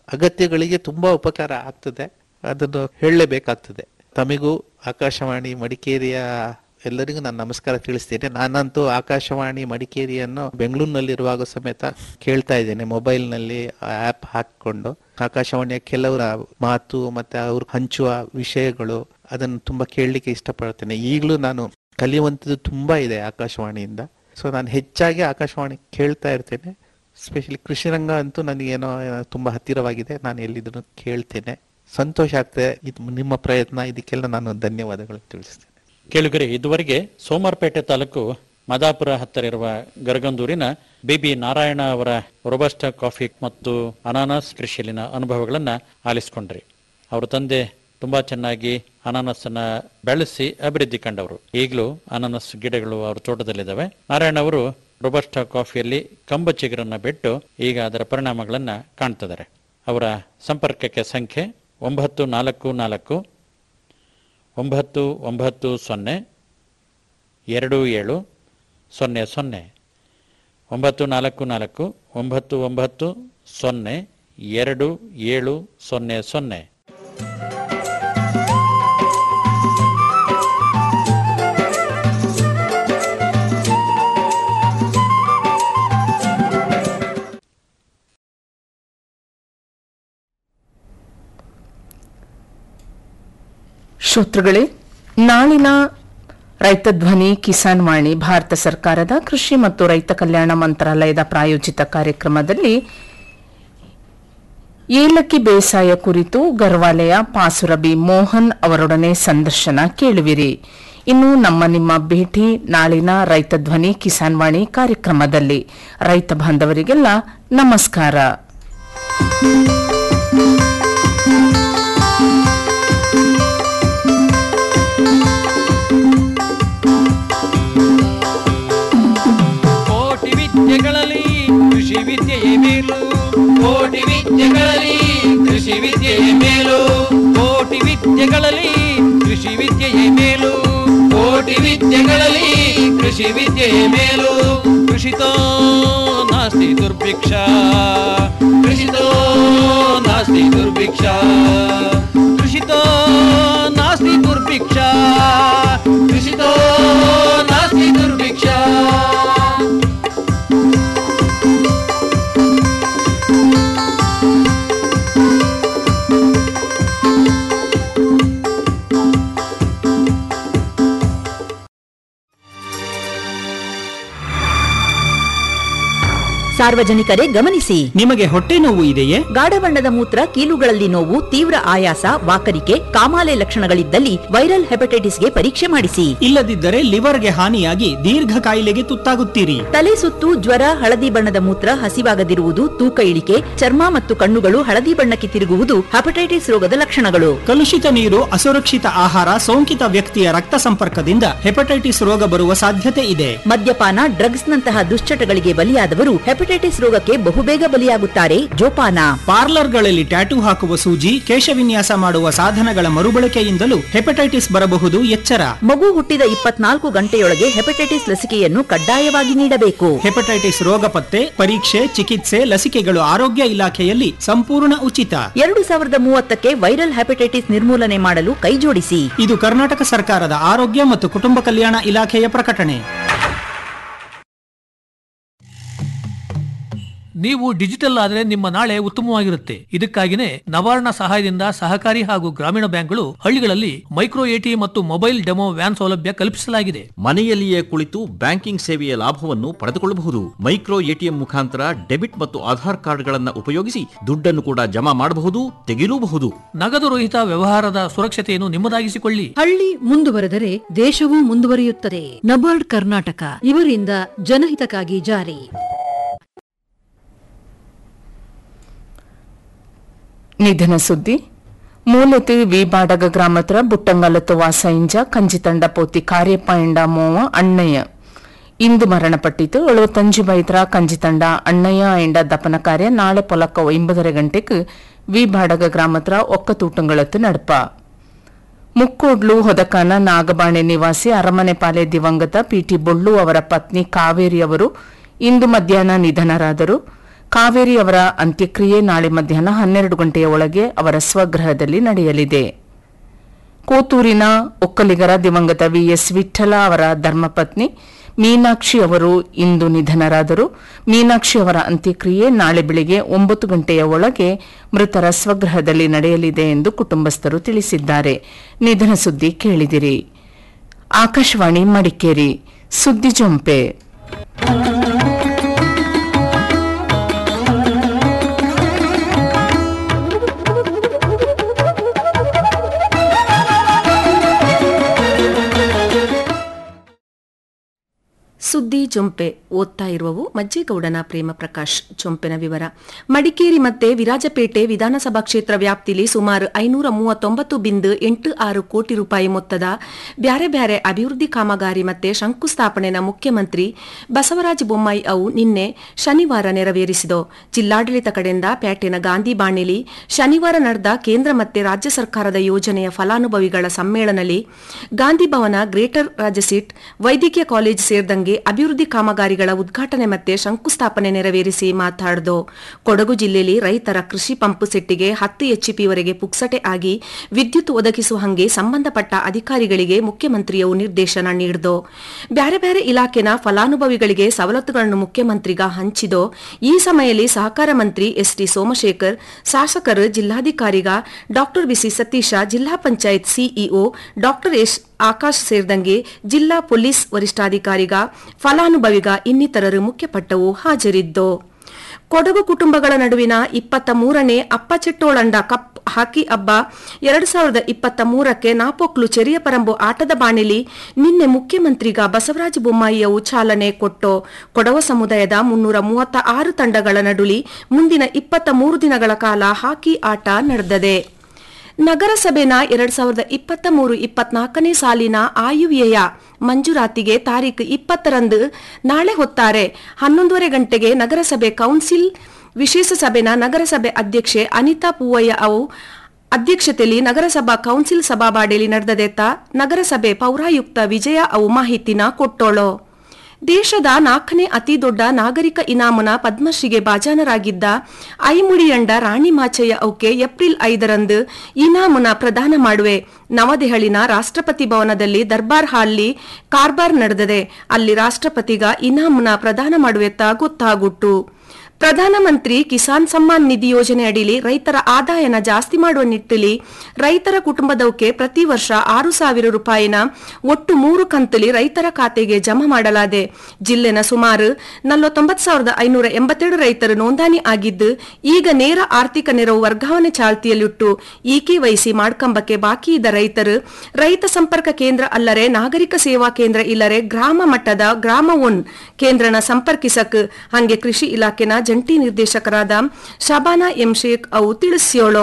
ಅಗತ್ಯಗಳಿಗೆ ತುಂಬಾ ಉಪಕಾರ ಆಗ್ತದೆ ಅದನ್ನು ಹೇಳಲೇಬೇಕಾಗ್ತದೆ ತಮಿಗೂ ಆಕಾಶವಾಣಿ ಮಡಿಕೇರಿಯ ಎಲ್ಲರಿಗೂ ನಾನು ನಮಸ್ಕಾರ ತಿಳಿಸ್ತೇನೆ ನಾನಂತೂ ಆಕಾಶವಾಣಿ ಮಡಿಕೇರಿಯನ್ನು ಬೆಂಗಳೂರಿನಲ್ಲಿರುವಾಗ ಸಮೇತ ಕೇಳ್ತಾ ಇದ್ದೇನೆ ಮೊಬೈಲ್ನಲ್ಲಿ ಆ್ಯಪ್ ಹಾಕಿಕೊಂಡು ಆಕಾಶವಾಣಿಯ ಕೆಲವರ ಮಾತು ಮತ್ತೆ ಅವರು ಹಂಚುವ ವಿಷಯಗಳು ಅದನ್ನು ತುಂಬಾ ಕೇಳಲಿಕ್ಕೆ ಇಷ್ಟಪಡ್ತೇನೆ ಈಗಲೂ ನಾನು ಕಲಿಯುವಂಥದ್ದು ತುಂಬಾ ಇದೆ ಆಕಾಶವಾಣಿಯಿಂದ ಸೊ ನಾನು ಹೆಚ್ಚಾಗಿ ಆಕಾಶವಾಣಿ ಕೇಳ್ತಾ ಇರ್ತೇನೆ ಸ್ಪೆಷಲಿ ಕೃಷಿ ರಂಗ ಅಂತೂ ನನಗೇನೋ ತುಂಬಾ ಹತ್ತಿರವಾಗಿದೆ ನಾನು ಎಲ್ಲಿದ್ರು ಕೇಳ್ತೇನೆ ಸಂತೋಷ ಆಗ್ತದೆ ಇದು ನಿಮ್ಮ ಪ್ರಯತ್ನ ಇದಕ್ಕೆಲ್ಲ ನಾನು ಧನ್ಯವಾದಗಳು ತಿಳಿಸ್ತೇನೆ ಕೇಳುಗರೆ ಇದುವರೆಗೆ ಸೋಮವಾರಪೇಟೆ ತಾಲೂಕು ಮದಾಪುರ ಹತ್ತಿರ ಇರುವ ಗರಗಂದೂರಿನ ಬಿಬಿ ನಾರಾಯಣ ಅವರ ರೊಬಸ್ಟ ಕಾಫಿ ಮತ್ತು ಅನಾನಸ್ ಕೃಷಿಯಲ್ಲಿನ ಅನುಭವಗಳನ್ನ ಆಲಿಸಿಕೊಂಡ್ರಿ ಅವರ ತಂದೆ ತುಂಬಾ ಚೆನ್ನಾಗಿ ಅನಾನಸ್ಸನ್ನ ಬೆಳೆಸಿ ಅಭಿವೃದ್ಧಿ ಕಂಡವರು ಈಗಲೂ ಅನಾನಸ್ ಗಿಡಗಳು ಅವ್ರ ತೋಟದಲ್ಲಿದ್ದಾವೆ ನಾರಾಯಣ ಅವರು ರೊಬಸ್ಟ ಕಾಫಿಯಲ್ಲಿ ಕಂಬ ಚಿಗುರನ್ನ ಬಿಟ್ಟು ಈಗ ಅದರ ಪರಿಣಾಮಗಳನ್ನ ಕಾಣ್ತಿದ್ದಾರೆ ಅವರ ಸಂಪರ್ಕಕ್ಕೆ ಸಂಖ್ಯೆ ಒಂಬತ್ತು ನಾಲ್ಕು ನಾಲ್ಕು ಒಂಬತ್ತು ಒಂಬತ್ತು ಸೊನ್ನೆ ಎರಡು ಏಳು ಸೊನ್ನೆ ಸೊನ್ನೆ ಒಂಬತ್ತು ನಾಲ್ಕು ನಾಲ್ಕು ಒಂಬತ್ತು ಒಂಬತ್ತು ಸೊನ್ನೆ ಎರಡು ಏಳು ಸೊನ್ನೆ ಸೊನ್ನೆ ಶ್ರೋತೃಗಳೇ ನಾಳಿನ ರೈತ ಧ್ವನಿ ಕಿಸಾನ್ ವಾಣಿ ಭಾರತ ಸರ್ಕಾರದ ಕೃಷಿ ಮತ್ತು ರೈತ ಕಲ್ಯಾಣ ಮಂತ್ರಾಲಯದ ಪ್ರಾಯೋಜಿತ ಕಾರ್ಯಕ್ರಮದಲ್ಲಿ ಏಲಕ್ಕಿ ಬೇಸಾಯ ಕುರಿತು ಗರ್ವಾಲೆಯ ಪಾಸುರಬಿ ಮೋಹನ್ ಅವರೊಡನೆ ಸಂದರ್ಶನ ಕೇಳುವಿರಿ ಇನ್ನು ನಮ್ಮ ನಿಮ್ಮ ಭೇಟಿ ನಾಳಿನ ರೈತ ಧ್ವನಿ ಕಿಸಾನ್ ವಾಣಿ ಕಾರ್ಯಕ್ರಮದಲ್ಲಿ ರೈತ ಬಾಂಧವರಿಗೆಲ್ಲ ನಮಸ್ಕಾರ ಕೋಟಿ ವಿದ್ಯೆಗಳಲ್ಲಿ ಕೃಷಿ ವಿದ್ಯೆಯೇ ಮೇಲು ಕೋಟಿ ವಿದ್ಯೆಗಳಲ್ಲಿ ಕೃಷಿ ವಿದ್ಯೆಯೇ ಮೇಲು ಕೋಟಿ ವಿದ್ಯೆಗಳಲ್ಲಿ ಕೃಷಿ ವಿದ್ಯೆಯೇ ಮೇಲು ಕೋಟಿ ವಿದ್ಯೆಗಳಲ್ಲಿ ಕೃಷಿ ವಿದ್ಯೆಯೇ ಮೇಲು ಕೃಷಿತೋ ನಾಸ್ತಿ ದುರ್ಭಿಕ್ಷ ಕೃಷಿತೋ ನಾಸ್ತಿ ದುರ್ಭಿಕ್ಷ ಕೃಷಿತೋ ನಾಸ್ತಿ ದುರ್ಭಿಕ್ಷ ಕೃಷಿತೋ ನಾಸ್ತಿ ದುರ್ಭಿಕ್ಷ ಸಾರ್ವಜನಿಕರೇ ಗಮನಿಸಿ ನಿಮಗೆ ಹೊಟ್ಟೆ ನೋವು ಇದೆಯೇ ಗಾಢ ಬಣ್ಣದ ಮೂತ್ರ ಕೀಲುಗಳಲ್ಲಿ ನೋವು ತೀವ್ರ ಆಯಾಸ ವಾಕರಿಕೆ ಕಾಮಾಲೆ ಲಕ್ಷಣಗಳಿದ್ದಲ್ಲಿ ವೈರಲ್ ಹೆಪಟೈಟಿಸ್ಗೆ ಪರೀಕ್ಷೆ ಮಾಡಿಸಿ ಇಲ್ಲದಿದ್ದರೆ ಲಿವರ್ಗೆ ಹಾನಿಯಾಗಿ ದೀರ್ಘ ಕಾಯಿಲೆಗೆ ತುತ್ತಾಗುತ್ತೀರಿ ತಲೆ ಸುತ್ತು ಜ್ವರ ಹಳದಿ ಬಣ್ಣದ ಮೂತ್ರ ಹಸಿವಾಗದಿರುವುದು ತೂಕ ಇಳಿಕೆ ಚರ್ಮ ಮತ್ತು ಕಣ್ಣುಗಳು ಹಳದಿ ಬಣ್ಣಕ್ಕೆ ತಿರುಗುವುದು ಹೆಪಟೈಟಿಸ್ ರೋಗದ ಲಕ್ಷಣಗಳು ಕಲುಷಿತ ನೀರು ಅಸುರಕ್ಷಿತ ಆಹಾರ ಸೋಂಕಿತ ವ್ಯಕ್ತಿಯ ರಕ್ತ ಸಂಪರ್ಕದಿಂದ ಹೆಪಟೈಟಿಸ್ ರೋಗ ಬರುವ ಸಾಧ್ಯತೆ ಇದೆ ಮದ್ಯಪಾನ ಡ್ರಗ್ಸ್ ನಂತಹ ದುಶ್ಚಟಗಳಿಗೆ ಬಲಿಯಾದವರು ಹೆಪಟೈಟಿಸ್ ರೋಗಕ್ಕೆ ಬಹುಬೇಗ ಬಲಿಯಾಗುತ್ತಾರೆ ಜೋಪಾನ ಪಾರ್ಲರ್ಗಳಲ್ಲಿ ಟ್ಯಾಟೂ ಹಾಕುವ ಸೂಜಿ ಕೇಶವಿನ್ಯಾಸ ಮಾಡುವ ಸಾಧನಗಳ ಮರುಬಳಕೆಯಿಂದಲೂ ಹೆಪಟೈಟಿಸ್ ಬರಬಹುದು ಎಚ್ಚರ ಮಗು ಹುಟ್ಟಿದ ಇಪ್ಪತ್ನಾಲ್ಕು ಗಂಟೆಯೊಳಗೆ ಹೆಪಟೈಟಿಸ್ ಲಸಿಕೆಯನ್ನು ಕಡ್ಡಾಯವಾಗಿ ನೀಡಬೇಕು ಹೆಪಟೈಟಿಸ್ ರೋಗ ಪತ್ತೆ ಪರೀಕ್ಷೆ ಚಿಕಿತ್ಸೆ ಲಸಿಕೆಗಳು ಆರೋಗ್ಯ ಇಲಾಖೆಯಲ್ಲಿ ಸಂಪೂರ್ಣ ಉಚಿತ ಎರಡು ಸಾವಿರದ ಮೂವತ್ತಕ್ಕೆ ವೈರಲ್ ಹೆಪಟೈಟಿಸ್ ನಿರ್ಮೂಲನೆ ಮಾಡಲು ಕೈಜೋಡಿಸಿ ಇದು ಕರ್ನಾಟಕ ಸರ್ಕಾರದ ಆರೋಗ್ಯ ಮತ್ತು ಕುಟುಂಬ ಕಲ್ಯಾಣ ಇಲಾಖೆಯ ಪ್ರಕಟಣೆ ನೀವು ಡಿಜಿಟಲ್ ಆದರೆ ನಿಮ್ಮ ನಾಳೆ ಉತ್ತಮವಾಗಿರುತ್ತೆ ಇದಕ್ಕಾಗಿನೇ ನವಾರ್ಣ ಸಹಾಯದಿಂದ ಸಹಕಾರಿ ಹಾಗೂ ಗ್ರಾಮೀಣ ಬ್ಯಾಂಕ್ಗಳು ಹಳ್ಳಿಗಳಲ್ಲಿ ಮೈಕ್ರೋ ಎಟಿ ಮತ್ತು ಮೊಬೈಲ್ ಡೆಮೋ ವ್ಯಾನ್ ಸೌಲಭ್ಯ ಕಲ್ಪಿಸಲಾಗಿದೆ ಮನೆಯಲ್ಲಿಯೇ ಕುಳಿತು ಬ್ಯಾಂಕಿಂಗ್ ಸೇವೆಯ ಲಾಭವನ್ನು ಪಡೆದುಕೊಳ್ಳಬಹುದು ಮೈಕ್ರೋ ಎಟಿಎಂ ಮುಖಾಂತರ ಡೆಬಿಟ್ ಮತ್ತು ಆಧಾರ್ ಕಾರ್ಡ್ಗಳನ್ನು ಉಪಯೋಗಿಸಿ ದುಡ್ಡನ್ನು ಕೂಡ ಜಮಾ ಮಾಡಬಹುದು ತೆಗೆಯಲೂಬಹುದು ನಗದು ರಹಿತ ವ್ಯವಹಾರದ ಸುರಕ್ಷತೆಯನ್ನು ನಿಮ್ಮದಾಗಿಸಿಕೊಳ್ಳಿ ಹಳ್ಳಿ ಮುಂದುವರೆದರೆ ದೇಶವೂ ಮುಂದುವರಿಯುತ್ತದೆ ನಬಾರ್ಡ್ ಕರ್ನಾಟಕ ಇವರಿಂದ ಜನಹಿತಕ್ಕಾಗಿ ಜಾರಿ ನಿಧನ ಸುದ್ದಿ ಮೂಲತಿ ವಿ ಬಾಡಗ ಗ್ರಾಮತ್ರ ಬುಟ್ಟಂಗಲತ್ತು ವಾಸ ಇಂಜ ಕಂಜಿತಂಡ ಪೋತಿ ಕಾರ್ಯಪ್ಪ ಎಂಡ ಮೋವ ಅಣ್ಣಯ್ಯ ಇಂದು ಮರಣಪಟ್ಟಿತು ಎಳುವತ್ತಂಜು ಬೈತ್ರ ಕಂಜಿತಂಡ ಅಣ್ಣಯ್ಯ ಎಂಡ ದಪನ ಕಾರ್ಯ ನಾಳೆ ಪೊಲಕ್ಕ ಒಂಬದರ ಗಂಟೆಗೆ ವಿ ಬಾಡಗ ಗ್ರಾಮತ್ರ ಒಕ್ಕ ತೂಟಂಗಳತ್ತು ನಡಪ ಮುಕ್ಕೋಡ್ಲು ಹೊದಕನ ನಾಗಬಾಣೆ ನಿವಾಸಿ ಅರಮನೆಪಾಲೆ ದಿವಂಗತ ಪಿಟಿ ಬೊಳ್ಳು ಅವರ ಪತ್ನಿ ಕಾವೇರಿ ಅವರು ಇಂದು ಮಧ್ಯಾಹ್ನ ನಿಧನರಾದರು ಕಾವೇರಿ ಅವರ ಅಂತ್ಯಕ್ರಿಯೆ ನಾಳೆ ಮಧ್ಯಾಹ್ನ ಹನ್ನೆರಡು ಗಂಟೆಯ ಒಳಗೆ ಅವರ ಸ್ವಗೃಹದಲ್ಲಿ ನಡೆಯಲಿದೆ ಕೋತೂರಿನ ಒಕ್ಕಲಿಗರ ದಿವಂಗತ ವಿಎಸ್ ವಿಠಲ ಅವರ ಧರ್ಮಪತ್ನಿ ಮೀನಾಕ್ಷಿ ಅವರು ಇಂದು ನಿಧನರಾದರು ಮೀನಾಕ್ಷಿ ಅವರ ಅಂತ್ಯಕ್ರಿಯೆ ನಾಳೆ ಬೆಳಿಗ್ಗೆ ಒಂಬತ್ತು ಗಂಟೆಯ ಒಳಗೆ ಮೃತರ ಸ್ವಗೃಹದಲ್ಲಿ ನಡೆಯಲಿದೆ ಎಂದು ಕುಟುಂಬಸ್ಥರು ತಿಳಿಸಿದ್ದಾರೆ ನಿಧನ ಸುದ್ದಿ ಕೇಳಿದಿರಿ ಆಕಾಶವಾಣಿ ಮಡಿಕೇರಿ ಸುದ್ದಿ ಜೊಂಪೆ ಸುದ್ದಿ ಜೊಂಪೆ ಓದ್ತಾ ಇರುವವು ಮಜ್ಜೇಗೌಡನ ಪ್ರೇಮ ಪ್ರಕಾಶ್ ಜೊಂಪೆನ ವಿವರ ಮಡಿಕೇರಿ ಮತ್ತೆ ವಿರಾಜಪೇಟೆ ವಿಧಾನಸಭಾ ಕ್ಷೇತ್ರ ವ್ಯಾಪ್ತಿಲಿ ಸುಮಾರು ಐನೂರ ಮೂವತ್ತೊಂಬತ್ತು ಬಿಂದು ಎಂಟು ಆರು ಕೋಟಿ ರೂಪಾಯಿ ಮೊತ್ತದ ಬ್ಯಾರೆ ಬ್ಯಾರೆ ಅಭಿವೃದ್ಧಿ ಕಾಮಗಾರಿ ಮತ್ತೆ ಶಂಕುಸ್ಥಾಪನೆನ ಮುಖ್ಯಮಂತ್ರಿ ಬಸವರಾಜ ಬೊಮ್ಮಾಯಿ ಅವು ನಿನ್ನೆ ಶನಿವಾರ ನೆರವೇರಿಸಿದೋ ಜಿಲ್ಲಾಡಳಿತ ಕಡೆಯಿಂದ ಪ್ಯಾಟೆನ ಗಾಂಧಿ ಬಾಣಿಲಿ ಶನಿವಾರ ನಡೆದ ಕೇಂದ್ರ ಮತ್ತೆ ರಾಜ್ಯ ಸರ್ಕಾರದ ಯೋಜನೆಯ ಫಲಾನುಭವಿಗಳ ಸಮ್ಮೇಳನದಲ್ಲಿ ಗಾಂಧಿ ಭವನ ಗ್ರೇಟರ್ ರಾಜಸೀಟ್ ವೈದ್ಯಕೀಯ ಕಾಲೇಜ್ ಸೇರಿದಂಗೆ ಅಭಿವೃದ್ಧಿ ಕಾಮಗಾರಿಗಳ ಉದ್ಘಾಟನೆ ಮತ್ತೆ ಶಂಕುಸ್ಥಾಪನೆ ನೆರವೇರಿಸಿ ಮಾತಾಡ್ದು ಕೊಡಗು ಜಿಲ್ಲೆಯಲ್ಲಿ ರೈತರ ಕೃಷಿ ಪಂಪು ಸೆಟ್ಟಿಗೆ ಹತ್ತು ಎಚ್ಪಿವರೆಗೆ ಪುಕ್ಸಟೆ ಆಗಿ ವಿದ್ಯುತ್ ಒದಗಿಸುವ ಹಂಗೆ ಸಂಬಂಧಪಟ್ಟ ಅಧಿಕಾರಿಗಳಿಗೆ ಮುಖ್ಯಮಂತ್ರಿಯು ನಿರ್ದೇಶನ ನೀಡಿದೋ ಬ್ಯಾರೆ ಬ್ಯಾರೆ ಇಲಾಖೆನ ಫಲಾನುಭವಿಗಳಿಗೆ ಸವಲತ್ತುಗಳನ್ನು ಮುಖ್ಯಮಂತ್ರಿಗ ಹಂಚಿದೋ ಈ ಸಮಯದಲ್ಲಿ ಸಹಕಾರ ಮಂತ್ರಿ ಎಸ್ಟಿ ಸೋಮಶೇಖರ್ ಶಾಸಕರು ಜಿಲ್ಲಾಧಿಕಾರಿಗ ಡಾಕ್ಟರ್ ಬಿಸಿ ಸತೀಶ ಜಿಲ್ಲಾ panchayat CEO doctor S Akash ಸೇರಿದಂಗೆ ಜಿಲ್ಲಾ ಪೊಲೀಸ್ ವರಿಷ್ಠಾಧಿಕಾರಿಗ ಫಲಾನುಭವಿಗ ಇನ್ನಿತರರು ಮುಖ್ಯಪಟ್ಟವು ಹಾಜರಿದ್ದು ಕೊಡಗು ಕುಟುಂಬಗಳ ನಡುವಿನ ಇಪ್ಪತ್ತ ಮೂರನೇ ಅಪ್ಪಚೆಟ್ಟೋಳಂಡ ಕಪ್ ಹಾಕಿ ಹಬ್ಬ ಎರಡು ಸಾವಿರದ ಇಪ್ಪತ್ತ ಮೂರಕ್ಕೆ ನಾಪೊಕ್ಲು ಚೆರಿಯಪರಂಬು ಆಟದ ಬಾಣಿಲಿ ನಿನ್ನೆ ಮುಖ್ಯಮಂತ್ರಿಗ ಬಸವರಾಜ ಬೊಮ್ಮಾಯಿಯವು ಚಾಲನೆ ಕೊಟ್ಟು ಕೊಡವ ಸಮುದಾಯದ ಮುನ್ನೂರ ಮೂವತ್ತ ಆರು ತಂಡಗಳ ನಡುಳಿ ಮುಂದಿನ ಇಪ್ಪತ್ತ ಮೂರು ದಿನಗಳ ಕಾಲ ಹಾಕಿ ಆಟ ನಡೆದದೆ ನಗರಸಭೆನ ಎರಡ್ ಸಾವಿರದ ಇಪ್ಪತ್ತ ಮೂರು ಇಪ್ಪತ್ನಾಲ್ಕನೇ ಸಾಲಿನ ಆಯುವ್ಯಯ ಮಂಜೂರಾತಿಗೆ ತಾರೀಖು ಇಪ್ಪತ್ತರಂದು ನಾಳೆ ಹೊತ್ತಾರೆ ಹನ್ನೊಂದೂವರೆ ಗಂಟೆಗೆ ನಗರಸಭೆ ಕೌನ್ಸಿಲ್ ವಿಶೇಷ ಸಭೆನ ನಗರಸಭೆ ಅಧ್ಯಕ್ಷೆ ಅನಿತಾ ಪೂವಯ್ಯ ಅವು ಅಧ್ಯಕ್ಷತೆಯಲ್ಲಿ ನಗರಸಭಾ ಕೌನ್ಸಿಲ್ ಸಭಾಬಾಡಿಯಲ್ಲಿ ನಡೆದದೆತ್ತ ನಗರಸಭೆ ಪೌರಾಯುಕ್ತ ವಿಜಯ ಅವು ಮಾಹಿತಿನ ಕೊಟ್ಟೋಳು ದೇಶದ ನಾಲ್ಕನೇ ಅತಿ ದೊಡ್ಡ ನಾಗರಿಕ ಇನಾಮನ ಪದ್ಮಶ್ರೀಗೆ ಬಾಜಾನರಾಗಿದ್ದ ಐಮುಡಿಯಂಡ ರಾಣಿ ಮಾಚಯ್ಯ ಅವಕ್ಕೆ ಏಪ್ರಿಲ್ ಐದರಂದು ಇನಾಮನ ಪ್ರದಾನ ಮಾಡುವೆ ನವದೆಹಲಿನ ರಾಷ್ಟ್ರಪತಿ ಭವನದಲ್ಲಿ ದರ್ಬಾರ್ ಹಾಲ್ಲಿ ಕಾರ್ಬಾರ್ ನಡೆದದೆ ಅಲ್ಲಿ ರಾಷ್ಟ್ರಪತಿಗ ಇನಾಮನ ಪ್ರದಾನ ಮಾಡುವೆತ್ತ ಗೊತ್ತಾಗುಟ್ಟು ಪ್ರಧಾನಮಂತ್ರಿ ಕಿಸಾನ್ ಸಮ್ಮಾನ್ ನಿಧಿ ಯೋಜನೆ ಅಡಿಲಿ ರೈತರ ಆದಾಯನ ಜಾಸ್ತಿ ಮಾಡುವ ನಿಟ್ಟಿನಲ್ಲಿ ರೈತರ ಕುಟುಂಬದವಕ್ಕೆ ಪ್ರತಿ ವರ್ಷ ಆರು ಸಾವಿರ ರೂಪಾಯಿನ ಒಟ್ಟು ಮೂರು ಕಂತಲಿ ರೈತರ ಖಾತೆಗೆ ಜಮಾ ಮಾಡಲಾದೆ ಜಿಲ್ಲೆನ ಸುಮಾರು ನಲವತ್ತೊಂಬತ್ತು ಸಾವಿರದ ಐನೂರ ಎಂಬತ್ತೆರಡು ರೈತರು ನೋಂದಣಿ ಆಗಿದ್ದು ಈಗ ನೇರ ಆರ್ಥಿಕ ನೆರವು ವರ್ಗಾವಣೆ ಚಾಲ್ತಿಯಲ್ಲಿಟ್ಟು ಈಕೆ ವಹಿಸಿ ಮಾಡ್ಕಂಬಕ್ಕೆ ಬಾಕಿ ಇದ್ದ ರೈತರು ರೈತ ಸಂಪರ್ಕ ಕೇಂದ್ರ ಅಲ್ಲರೆ ನಾಗರಿಕ ಸೇವಾ ಕೇಂದ್ರ ಇಲ್ಲರೆ ಗ್ರಾಮ ಮಟ್ಟದ ಗ್ರಾಮ ಒನ್ ಕೇಂದ್ರನ ಸಂಪರ್ಕಿಸಕ್ ಹಂಗೆ ಕೃಷಿ ಇಲಾಖೆನ ಜಂಟಿ ನಿರ್ದೇಶಕರಾದ ಶಬಾನಾ ಎಂ ಶೇಖ್ ಅವು ತಿಳಿಸ್ಯೋಳು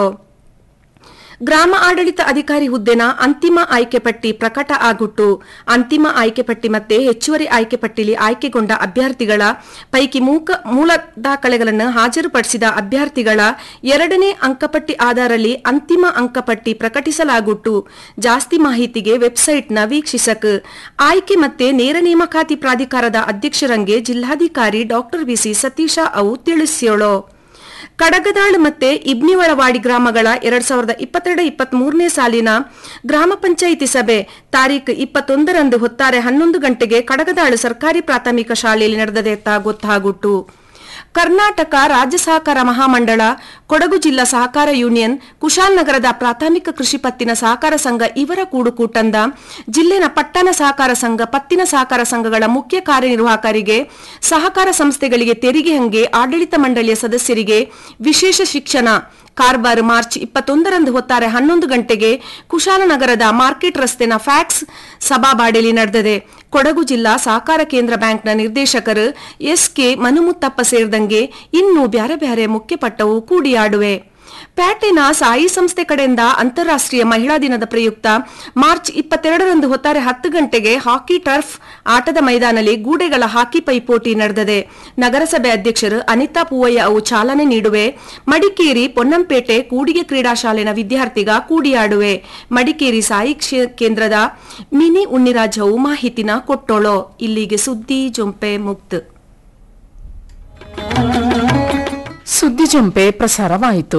ಗ್ರಾಮ ಆಡಳಿತ ಅಧಿಕಾರಿ ಹುದ್ದೆನ ಅಂತಿಮ ಆಯ್ಕೆ ಪಟ್ಟಿ ಪ್ರಕಟ ಆಗುಟ್ಟು ಅಂತಿಮ ಆಯ್ಕೆ ಪಟ್ಟಿ ಮತ್ತೆ ಹೆಚ್ಚುವರಿ ಆಯ್ಕೆ ಪಟ್ಟಿಲಿ ಆಯ್ಕೆಗೊಂಡ ಅಭ್ಯರ್ಥಿಗಳ ಪೈಕಿ ಮೂಕ ಮೂಲ ದಾಖಲೆಗಳನ್ನು ಹಾಜರುಪಡಿಸಿದ ಅಭ್ಯರ್ಥಿಗಳ ಎರಡನೇ ಅಂಕಪಟ್ಟಿ ಆಧಾರಲ್ಲಿ ಅಂತಿಮ ಅಂಕಪಟ್ಟಿ ಪ್ರಕಟಿಸಲಾಗುಟ್ಟು ಜಾಸ್ತಿ ಮಾಹಿತಿಗೆ ವೆಬ್ಸೈಟ್ನ ವೀಕ್ಷಿಸಕ್ ಆಯ್ಕೆ ಮತ್ತೆ ನೇರ ನೇಮಕಾತಿ ಪ್ರಾಧಿಕಾರದ ಅಧ್ಯಕ್ಷರಂಗೆ ಜಿಲ್ಲಾಧಿಕಾರಿ ಡಾಕ್ಟರ್ ಬಿಸಿ ಸತೀಶ ಅವು ತಿಳಿಸ್ಯೋಳು ಕಡಗದಾಳು ಮತ್ತೆ ಇಬ್ನಿವಳವಾಡಿ ಗ್ರಾಮಗಳ ಎರಡ್ ಸಾವಿರದ ಇಪ್ಪತ್ತೆರಡು ಇಪ್ಪತ್ತ್ ಮೂರನೇ ಸಾಲಿನ ಗ್ರಾಮ ಪಂಚಾಯಿತಿ ಸಭೆ ತಾರೀಖು ಇಪ್ಪತ್ತೊಂದರಂದು ಹೊತ್ತಾರೆ ಹನ್ನೊಂದು ಗಂಟೆಗೆ ಕಡಗದಾಳು ಸರ್ಕಾರಿ ಪ್ರಾಥಮಿಕ ಶಾಲೆಯಲ್ಲಿ ನಡೆದದೆ ಅಂತ ಗೊತ್ತಾಗುಟ್ಟು ಕರ್ನಾಟಕ ರಾಜ್ಯ ಸಹಕಾರ ಮಹಾಮಂಡಳ ಕೊಡಗು ಜಿಲ್ಲಾ ಸಹಕಾರ ಯೂನಿಯನ್ ಕುಶಾಲನಗರದ ಪ್ರಾಥಮಿಕ ಕೃಷಿ ಪತ್ತಿನ ಸಹಕಾರ ಸಂಘ ಇವರ ಕೂಡುಕೂಟಂದ ಜಿಲ್ಲೆನ ಪಟ್ಟಣ ಸಹಕಾರ ಸಂಘ ಪತ್ತಿನ ಸಹಕಾರ ಸಂಘಗಳ ಮುಖ್ಯ ಕಾರ್ಯನಿರ್ವಾಹಕರಿಗೆ ಸಹಕಾರ ಸಂಸ್ಥೆಗಳಿಗೆ ತೆರಿಗೆ ಹಂಗೆ ಆಡಳಿತ ಮಂಡಳಿಯ ಸದಸ್ಯರಿಗೆ ವಿಶೇಷ ಶಿಕ್ಷಣ ಕಾರ್ಬಾರ್ ಮಾರ್ಚ್ ಇಪ್ಪತ್ತೊಂದರಂದು ಹೊತ್ತಾರೆ ಹನ್ನೊಂದು ಗಂಟೆಗೆ ಕುಶಾಲನಗರದ ಮಾರ್ಕೆಟ್ ರಸ್ತೆನ ಫ್ಯಾಕ್ಸ್ ಸಭಾಬಾಡಿಲಿ ನಡೆದಿದೆ ಕೊಡಗು ಜಿಲ್ಲಾ ಸಹಕಾರ ಕೇಂದ್ರ ಬ್ಯಾಂಕ್ನ ನಿರ್ದೇಶಕರು ಎಸ್ಕೆ ಮನುಮುತ್ತಪ್ಪ ಸೇರಿದಂಗೆ ಇನ್ನೂ ಬ್ಯಾರೆ ಬ್ಯಾರೆ ಮುಖ್ಯಪಟ್ಟವು ಕೂಡಿಯಾಡುವೆ ಪ್ಯಾಟೆನ ಸಾಯಿ ಸಂಸ್ಥೆ ಕಡೆಯಿಂದ ಅಂತಾರಾಷ್ಟ್ರೀಯ ಮಹಿಳಾ ದಿನದ ಪ್ರಯುಕ್ತ ಮಾರ್ಚ್ ಇಪ್ಪತ್ತೆರಡರಂದು ಹೊತ್ತಾರೆ ಹತ್ತು ಗಂಟೆಗೆ ಹಾಕಿ ಟರ್ಫ್ ಆಟದ ಮೈದಾನಲ್ಲಿ ಗೂಡೆಗಳ ಹಾಕಿ ಪೈಪೋಟಿ ನಡೆದಿದೆ ನಗರಸಭೆ ಅಧ್ಯಕ್ಷರು ಅನಿತಾ ಪೂವಯ್ಯ ಅವು ಚಾಲನೆ ನೀಡುವೆ ಮಡಿಕೇರಿ ಪೊನ್ನಂಪೇಟೆ ಕೂಡಿಗೆ ಕ್ರೀಡಾ ಶಾಲೆನ ವಿದ್ಯಾರ್ಥಿಗ ಕೂಡಿಯಾಡುವೆ ಮಡಿಕೇರಿ ಸಾಯಿ ಕ್ಷೇ- ಕೇಂದ್ರದ ಮಿನಿ ಉಣ್ಣಿರಾಜ್ ಅವು ಮಾಹಿತಿನ ಕೊಟ್ಟೋಳೋ ಇಲ್ಲಿಗೆ ಸುದ್ದಿ ಜೊಂಪೆ ಮುಕ್ತ ಸುದ್ದಿ ಜಂಪೆ ಪ್ರಸಾರವಾಯಿತು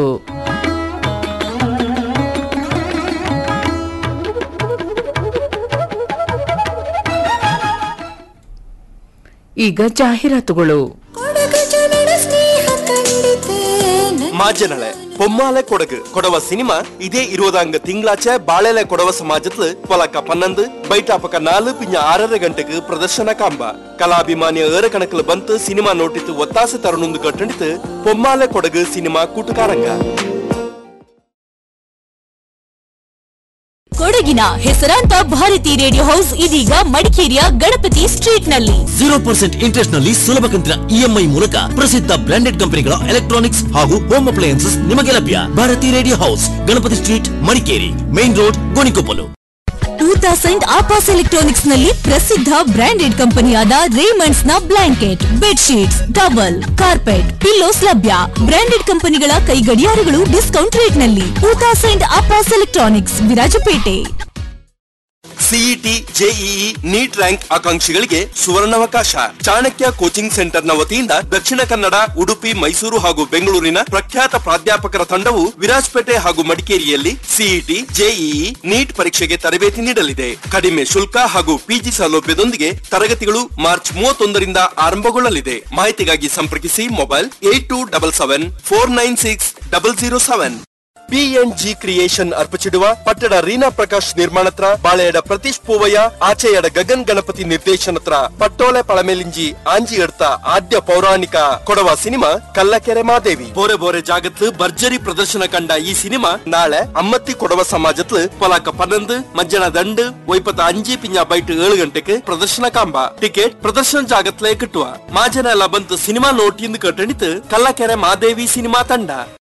ಈಗ ಜಾಹೀರಾತುಗಳು ಮಾಜನಳೆ பொம்மால கொடகு கொடவ சினிமா இதே இருபதாங்க திங்களாச்ச ಬಾಳೆಲೆ ಕೊಡವ ಸಮಾಜತ್ಲು ಪೊಲಕ ಪನ್ನೊಂದು ಬೈಟಾಪಕ ನಾಲು ಪಿಂಜ ಆರರ ಗಂಟೆಗೆ ಪ್ರದರ್ಶನ ಕಾಂಬ ಕಲಾಭಿಮಾನಿಯ ಏರ ಕಣಕಲು ಬಂತು ಸಿನಿಮಾ ನೋಟಿತ್ತು ಒತ್ತಾಸೆ ತರನುಂದು ಕಟ್ಟಣಿತು பொம்மாಲೆ ಕೊಡಗು ಸಿನಿಮಾ ಕೂಟುಕಾರಂಗ ಕೊಡಗಿನ ಹೆಸರಾಂತ ಭಾರತಿ ರೇಡಿಯೋ ಹೌಸ್ ಇದೀಗ ಮಡಿಕೇರಿಯ ಗಣಪತಿ ಸ್ಟ್ರೀಟ್ ನಲ್ಲಿ ಜೀರೋ ಪರ್ಸೆಂಟ್ ಇಂಟ್ರೆಸ್ಟ್ ನಲ್ಲಿ ಸುಲಭ ಕಂತಿನ ಇಎಂಐ ಮೂಲಕ ಪ್ರಸಿದ್ಧ ಬ್ರಾಂಡೆಡ್ ಕಂಪನಿಗಳ ಎಲೆಕ್ಟ್ರಾನಿಕ್ಸ್ ಹಾಗೂ ಹೋಮ್ ಅಪ್ಲಯನ್ಸಸ್ ನಿಮಗೆ ಲಭ್ಯ Bharati radio house Ganapati street Madikeri main road Gonikoppal two thousand ಆಪಾಸ್ ಎಲೆಕ್ಟ್ರಾನಿಕ್ಸ್ ನಲ್ಲಿ ಪ್ರಸಿದ್ಧ ಬ್ರಾಂಡೆಡ್ ಕಂಪನಿಯಾದ ರೇಮಂಡ್ಸ್ ನ blanket bedsheets towel carpet pillows ಲಭ್ಯ ಬ್ರಾಂಡೆಡ್ ಕಂಪನಿಗಳ ಕೈ ಗಡಿಯಾರಗಳು ಡಿಸ್ಕೌಂಟ್ ರೇಟ್ ನಲ್ಲಿ ಟೂ ತೌಸಂಡ್ ಆಪಾಸ್ electronics Virajpet CET JEE NEET rank ಆಕಾಂಕ್ಷಿಗಳಿಗೆ ಸುವರ್ಣಾವಕಾಶ ಚಾಣಕ್ಯ ಕೋಚಿಂಗ್ ಸೆಂಟರ್ನ ವತಿಯಿಂದ ದಕ್ಷಿಣ ಕನ್ನಡ ಉಡುಪಿ ಮೈಸೂರು ಹಾಗೂ ಬೆಂಗಳೂರಿನ ಪ್ರಖ್ಯಾತ ಪ್ರಾಧ್ಯಾಪಕರ ತಂಡವು ವಿರಾಜಪೇಟೆ ಹಾಗೂ ಮಡಿಕೇರಿಯಲ್ಲಿ ಸಿಇಟಿ ಜೆಇಇ ನೀಟ್ ಪರೀಕ್ಷೆಗೆ ತರಬೇತಿ ನೀಡಲಿದೆ ಕಡಿಮೆ ಶುಲ್ಕ ಹಾಗೂ ಪಿಜಿ ಸೌಲಭ್ಯದೊಂದಿಗೆ ತರಗತಿಗಳು ಮಾರ್ಚ್ ಮೂವತ್ತೊಂದರಿಂದ ಆರಂಭಗೊಳ್ಳಲಿದೆ ಮಾಹಿತಿಗಾಗಿ ಸಂಪರ್ಕಿಸಿ mobile eight two double seven four nine six double zero seven PNG creation ಅರ್ಪಿಸಿಡುವ ಪಟ್ಟಣ ರೀನಾ ಪ್ರಕಾಶ್ ನಿರ್ಮಾಣತ್ರ ಬಾಳೆಯಡ ಪ್ರತೀಶ್ ಪೂವಯ್ಯ ಆಚೆಯಡ ಗಗನ್ ಗಣಪತಿ ನಿರ್ದೇಶನತ್ರ ಪಟ್ಟೋಲೆ ಪಳಮೆಲಿಂಜಿ ಆಂಜಿ ಎಡ್ತ ಆದ್ಯ ಪೌರಾಣಿಕ ಕೊಡವ ಸಿನಿಮಾ ಕಲ್ಲಕೆರೆ ಮಾದೇವಿ ಬೋರೆ ಬೋರೆ ಜಾಗತ್ ಭರ್ಜರಿ ಪ್ರದರ್ಶನ ಕಂಡ ಈ ಸಿನಿಮಾ ನಾಳೆ ಅಮ್ಮತ್ತಿ ಕೊಡವ ಸಮಾಜತ್ಲು ಪೊಲಾಕ ಪನ್ನೊಂದು ಮಜ್ಜನ ದಂಡು ಒಯ್ಪತ್ತ ಅಂಜಿ ಪಿಂಜ ಬೈಟ್ ಏಳು ಗಂಟೆಗೆ ಪ್ರದರ್ಶನ ಕಾಂಬ ಟಿಕೆಟ್ ಪ್ರದರ್ಶನ ಜಾಗತ್ಲೆ ಕಿಟ್ಟುವ ಮಾಜನ ಎಲ್ಲ ಬಂತು ಸಿನಿಮಾ ನೋಟಿಂದು ಕಟ್ಟಣಿತು ಕಲ್ಲಕೆರೆ ಮಾದೇವಿ ಸಿನಿಮಾ ತಂಡ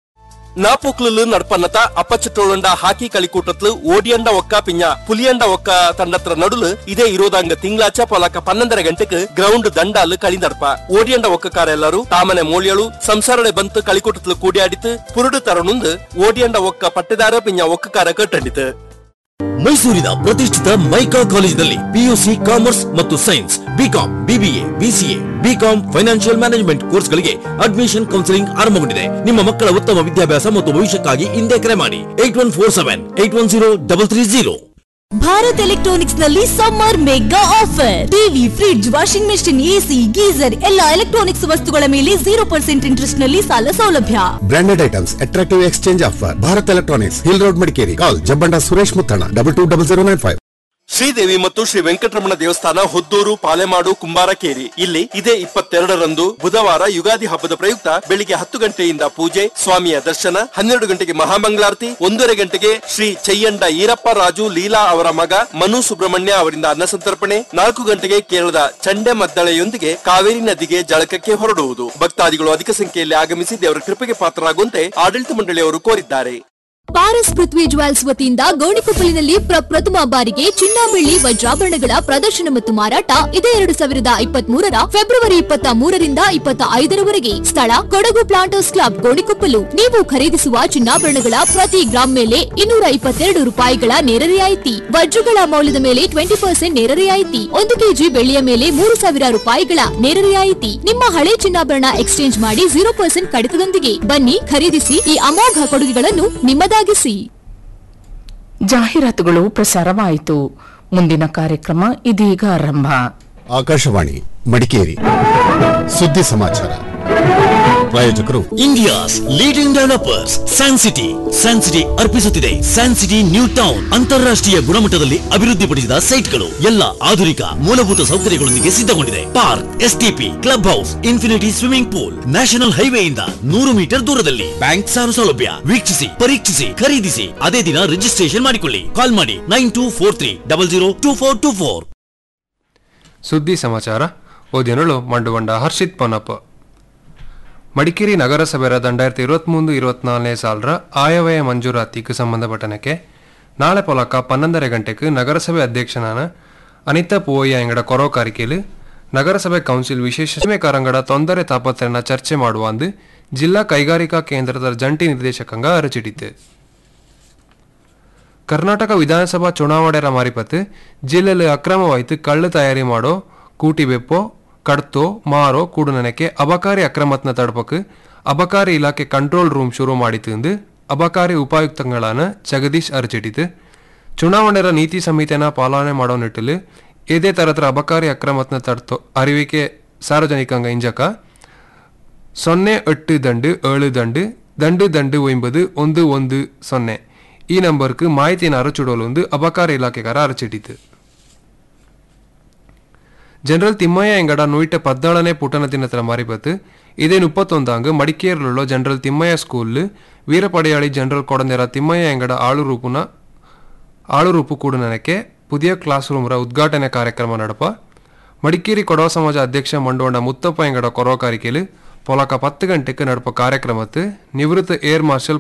ನಾಪೋಕ್ಲು ನಡ್ಪನ್ನತ ಅಪ್ಪಚಟ್ಟೋಳಂಡ ಹಾಕಿ ಕಳಿಕೂಟತ್ಲು ಓಡಿಯಂಡ ಒಕ್ಕ ಪಿಂಜ ಪುಲಿಯಂಡ ಒಕ್ಕ ತಂಡತ್ರ ನಡುಲು ಇದೇ ಇರೋದಂಗ ತಿಂಗ್ಳಾಚ ಪೊಲಕ ಪನ್ನೊಂದರ ಗಂಟೆಗೆ ಗ್ರೌಂಡ್ ದಂಡಾಲು ಕಳಿಂದಡ್ಪ ಓಡಿಯಂಡ ಒಕ್ಕಕಾರ ಎಲ್ಲರೂ ತಾಮನೆ ಮೋಳಿಯಳು ಸಂಸಾರಳೆ ಬಂತು ಕಳಿಕೂಟತ್ಲು ಕೂಡಿಯಾಡಿತು ಪುರುಡು ತರನುಂದು ಓಡಿಯಂಡ ಒಕ್ಕ ಪಟ್ಟೆದಾರ ಪಿಂಜ ಒಕ್ಕಕಾರ ಕಟ್ಟಂಡಿತು ಮೈಸೂರಿನ ಪ್ರತಿಷ್ಠಿತ ಮೈಕಾ ಕಾಲೇಜಿನಲ್ಲಿ ಪಿಯುಸಿ ಕಾಮರ್ಸ್ ಮತ್ತು science BCom BBA BCA BCom financial management ಕೋರ್ಸ್ಗಳಿಗೆ ಅಡ್ಮಿಷನ್ ಕೌನ್ಸಿಲಿಂಗ್ ಆರಂಭಗೊಂಡಿದೆ ನಿಮ್ಮ ಮಕ್ಕಳ ಉತ್ತಮ ವಿದ್ಯಾಭ್ಯಾಸ ಮತ್ತು ಭವಿಷ್ಯಕ್ಕಾಗಿ ಹಿಂದೆ ಕರೆ ಮಾಡಿ eight one four seven eight one zero double three zero Bharat electronics ನಲ್ಲಿ summer mega offer TV fridge washing machine AC geyser ಎಲ್ಲ ಎಲೆಕ್ಟ್ರಾನಿಕ್ಸ್ ವಸ್ತುಗಳ ಮೇಲೆ ಜೀರೋ ಪರ್ಸೆಂಟ್ ಇಂಟ್ರೆಸ್ಟ್ ನಲ್ಲಿ ಸಾಲ ಸೌಲಭ್ಯ branded items attractive exchange offer Bharat electronics hill road Madikeri call Jabbanda Suresh Muthanna double two double zero nine five Sridevi ಮತ್ತು ಶ್ರೀ ವೆಂಕಟರಮಣ ದೇವಸ್ಥಾನ ಹೊದ್ದೂರು ಪಾಲೆಮಾಡು ಕುಂಬಾರಕೇರಿ ಇಲ್ಲಿ ಇದೇ ಇಪ್ಪತ್ತೆರಡರಂದು ಬುಧವಾರ ಯುಗಾದಿ ಹಬ್ಬದ ಪ್ರಯುಕ್ತ ಬೆಳಿಗ್ಗೆ ಹತ್ತು ಗಂಟೆಯಿಂದ ಪೂಜೆ ಸ್ವಾಮಿಯ ದರ್ಶನ ಹನ್ನೆರಡು ಗಂಟೆಗೆ ಮಹಾಮಂಗಳಾರತಿ ಒಂದೂವರೆ ಗಂಟೆಗೆ ಶ್ರೀ ಚಯ್ಯಂಡ ಈರಪ್ಪ ರಾಜು ಲೀಲಾ ಅವರ ಮಗ ಮನು ಸುಬ್ರಹ್ಮಣ್ಯ ಅವರಿಂದ ಅನ್ನಸಂತರ್ಪಣೆ ನಾಲ್ಕು ಗಂಟೆಗೆ ಕೇರಳದ ಚಂಡೆ ಮದ್ದಳೆಯೊಂದಿಗೆ ಕಾವೇರಿ ನದಿಗೆ ಜಳಕಕ್ಕೆ ಹೊರಡುವುದು ಭಕ್ತಾದಿಗಳು ಅಧಿಕ ಸಂಖ್ಯೆಯಲ್ಲಿ ಆಗಮಿಸಿ ದೇವರ ಕೃಪೆಗೆ ಪಾತ್ರರಾಗುವಂತೆ ಆಡಳಿತ ಮಂಡಳಿಯವರು ಕೋರಿದ್ದಾರೆ ಪಾರಸ್ ಪೃಥ್ವಿ ಜ್ಯುವೆಲ್ಸ್ ವತಿಯಿಂದ ಗೋಣಿಕೊಪ್ಪಲಿನಲ್ಲಿ ಪ್ರಪ್ರಥಮ ಬಾರಿಗೆ ಚಿನ್ನ ಬೆಳ್ಳಿ ವಜ್ರಾಭರಣಗಳ ಪ್ರದರ್ಶನ ಮತ್ತು ಮಾರಾಟ ಇದೇ ಎರಡು ಸಾವಿರದ ಇಪ್ಪತ್ತ್ ಮೂರರ ಫೆಬ್ರವರಿ ಇಪ್ಪತ್ತ ಮೂರರಿಂದ ಇಪ್ಪತ್ತ ಐದರವರೆಗೆ ಸ್ಥಳ ಕೊಡಗು ಪ್ಲಾಂಟರ್ಸ್ ಕ್ಲಬ್ ಗೋಣಿಕೊಪ್ಪಲು ನೀವು ಖರೀದಿಸುವ ಚಿನ್ನಾಭರಣಗಳ ಪ್ರತಿ ಗ್ರಾಮ್ ಮೇಲೆ ಇನ್ನೂರ ಇಪ್ಪತ್ತೆರಡು ರೂಪಾಯಿಗಳ ನೇರ ರಿಯಾಯಿತಿ ವಜ್ರಗಳ ಮೌಲ್ಯದ ಮೇಲೆ ಟ್ವೆಂಟಿ ಪರ್ಸೆಂಟ್ ನೇರ ರಿಯಾಯಿತಿ ಒಂದು ಕೆಜಿ ಬೆಳ್ಳಿಯ ಮೇಲೆ ಮೂರು ಸಾವಿರ ರೂಪಾಯಿಗಳ ನೇರ ರಿಯಾಯಿತಿ ನಿಮ್ಮ ಹಳೆ ಚಿನ್ನಾಭರಣ ಎಕ್ಸ್ಚೇಂಜ್ ಮಾಡಿ ಜೀರೋ ಪರ್ಸೆಂಟ್ ಕಡಿತದೊಂದಿಗೆ ಬನ್ನಿ ಖರೀದಿಸಿ ಈ ಅಮೋಘ ಕೊಡುಗೆಗಳನ್ನು ನಿಮ್ಮದಾಗಿಸಿ ಜಾಹೀರಾತುಗಳು ಪ್ರಸಾರವಾಯಿತು ಮುಂದಿನ ಕಾರ್ಯಕ್ರಮ ಇದೀಗ ಆರಂಭ ಆಕಾಶವಾಣಿ ಮಡಿಕೇರಿ ಸುದ್ದಿ ಸಮಾಚಾರ ಪ್ರಾಯೋಜಕರು India's leading developers Sancity Sancity ಅರ್ಪಿಸುತ್ತಿದೆ ಸ್ಯಾನ್ಸಿಟಿ ನ್ಯೂ ಟೌನ್ ಅಂತಾರಾಷ್ಟ್ರೀಯ ಗುಣಮಟ್ಟದಲ್ಲಿ ಅಭಿವೃದ್ಧಿಪಡಿಸಿದ ಸೈಟ್ಗಳು ಎಲ್ಲ ಆಧುನಿಕ ಮೂಲಭೂತ ಸೌಕರ್ಯಗಳೊಂದಿಗೆ ಸಿದ್ಧಗೊಂಡಿದೆ park STP club house infinity swimming pool national ಹೈವೇಯಿಂದ ನೂರು ಮೀಟರ್ ದೂರದಲ್ಲಿ ಬ್ಯಾಂಕ್ ಸಾಲ ಸೌಲಭ್ಯ ವೀಕ್ಷಿಸಿ ಪರೀಕ್ಷಿಸಿ ಖರೀದಿಸಿ ಅದೇ ದಿನ ರಿಜಿಸ್ಟ್ರೇಷನ್ ಮಾಡಿಕೊಳ್ಳಿ ಕಾಲ್ ಮಾಡಿ nine two four three double zero two four two four ಸುದ್ದಿ ಸಮಾಚಾರ ಓದಿನಳು ಮಂಡುಗೊಂಡ ಹರ್ಷಿತ್ ಪೊನ್ನಪ್ಪ ಮಡಿಕೇರಿ ನಗರಸಭೆಯ രണ്ടായിരത്തി ഇരുപത്തിമൂന്ന് ഇരുപത്തിനാലിನೇ ಸಾಲರ ಆಯವ್ಯಯ ಮಂಜೂರಾತಿಗೆ ಸಂಬಂಧಪಟ್ಟನಕ್ಕೆ ನಾಳೆ ಪೊಲಕ ಪನ್ನೊಂದರ ಗಂಟೆಗೆ ನಗರಸಭೆ ಅಧ್ಯಕ್ಷನಾನ ಅನಿತಾ ಪೂವಯ್ಯ ಎಂಗಡ ಕೊರೋಕಾರಿಕೆಯಲ್ಲಿ ನಗರಸಭೆ ಕೌನ್ಸಿಲ್ ವಿಶೇಷ ಕಾರಂಗಡ ತೊಂದರೆ ತಾಪತ್ರನ ಚರ್ಚೆ ಮಾಡುವ ಅಂದು ಜಿಲ್ಲಾ ಕೈಗಾರಿಕಾ ಕೇಂದ್ರದ ಜಂಟಿ ನಿರ್ದೇಶಕಂಗ ಅರಚಿಡಿತು ಕರ್ನಾಟಕ ವಿಧಾನಸಭಾ ಚುನಾವಣೆರ ಮಾರಿಪತ್ತು ಜಿಲ್ಲೆಯಲ್ಲಿ ಅಕ್ರಮವಾಯಿತು ಕಳ್ಳು ತಯಾರಿ ಮಾಡೋ ಕೂಟಿ ಬೆಪ್ಪೋ ಕಡ್ತೋ ಮಾರೋ ಕೂಡುನನಕ್ಕೆ ಅಬಕಾರಿ ಅಕ್ರಮತ್ನ ತಡಪಕ್ಕೆ ಅಬಕಾರಿ ಇಲಾಖೆ ಕಂಟ್ರೋಲ್ ರೂಮ್ ಶುರು ಮಾಡಿತು ಅಬಕಾರಿ ಉಪಾಯುಕ್ತಗಳಾன ಜಗದೀಶ್ ಅರಚಿಟ್ಟಿತು ಚುನಾವಣೆರ ನೀತಿ ಸಂಹಿತೆನ ಪಾಲನೆ ಮಾಡೋ ನಿಟ್ಟಿಲು ಇದೇ ತರತ್ರ ಅಬಕಾರಿ ಅಕ್ರಮತ್ನ ತಡ್ತೋ ಅರಿವಿಕೆ ಸಾರ್ವಜನಿಕಂಗ ಇಂಜಕ ಸೊನ್ನೆ ಎಟ್ಟು ದಂಡು ಏಳು ದಂಡು ದಂಡು ದಂಡು ஒன்பது ಒಂದು ಒಂದು ಸೊನ್ನೆ ಈ ನಂಬರ್க்கு ಮಾಹಿತಿನ ಅರಚುಡೋಲು ಒಂದು ಅಬಕಾರಿ ಇಲಾಖೆಗಾರ ಅರಚಿಟ್ಟಿತು ಜನರಲ್ ತಿಮ್ಮಯ್ಯ ಎಂಗಡ ನೂಯಿಟ ಪದ್ದಾಳನೇ ಪುಟನ ದಿನತ್ರ ಮಾರಿಬತ್ತು ಇದೇ ಮುಪ್ಪತ್ತೊಂದಾಂಗ್ ಮಡಿಕೇರಿലുള്ള ಜನರಲ್ ತಿಮ್ಮಯ್ಯ ಸ್ಕೂಲ್ ವೀರಪಡೆಯಾಳಿ ಜನರಲ್ ಕೊಡಂದೆರ ತಿಮ್ಮಯ್ಯ ಎಂಗಡ ಆಳು ರೂಪುನ ಆಳು ರೂಪು ಕೂಡ ನನಗೆ ಪುದಿಯ ಕ್ಲಾಸ್ ರೂಮ್ರ ಉದ್ಘಾಟನೆ ಕಾರ್ಯಕ್ರಮ ನಡಪ ಮಡಿಕೇರಿ ಕೊಡವ ಸಮಾಜ ಅಧ್ಯಕ್ಷ ಮಂಡೋಂಡ ಮುತ್ತಪ್ಪ ಎಂಗಡ ಕೊರವ ಕಾರಿಕೆಲು ಪೊಲಕ ಪತ್ತು ಗಂಟೆಗೆ ನಡಪ ಕಾರ್ಯಕ್ರಮತ್ತು ನಿವೃತ್ತ ಏರ್ ಮಾರ್ಷಲ್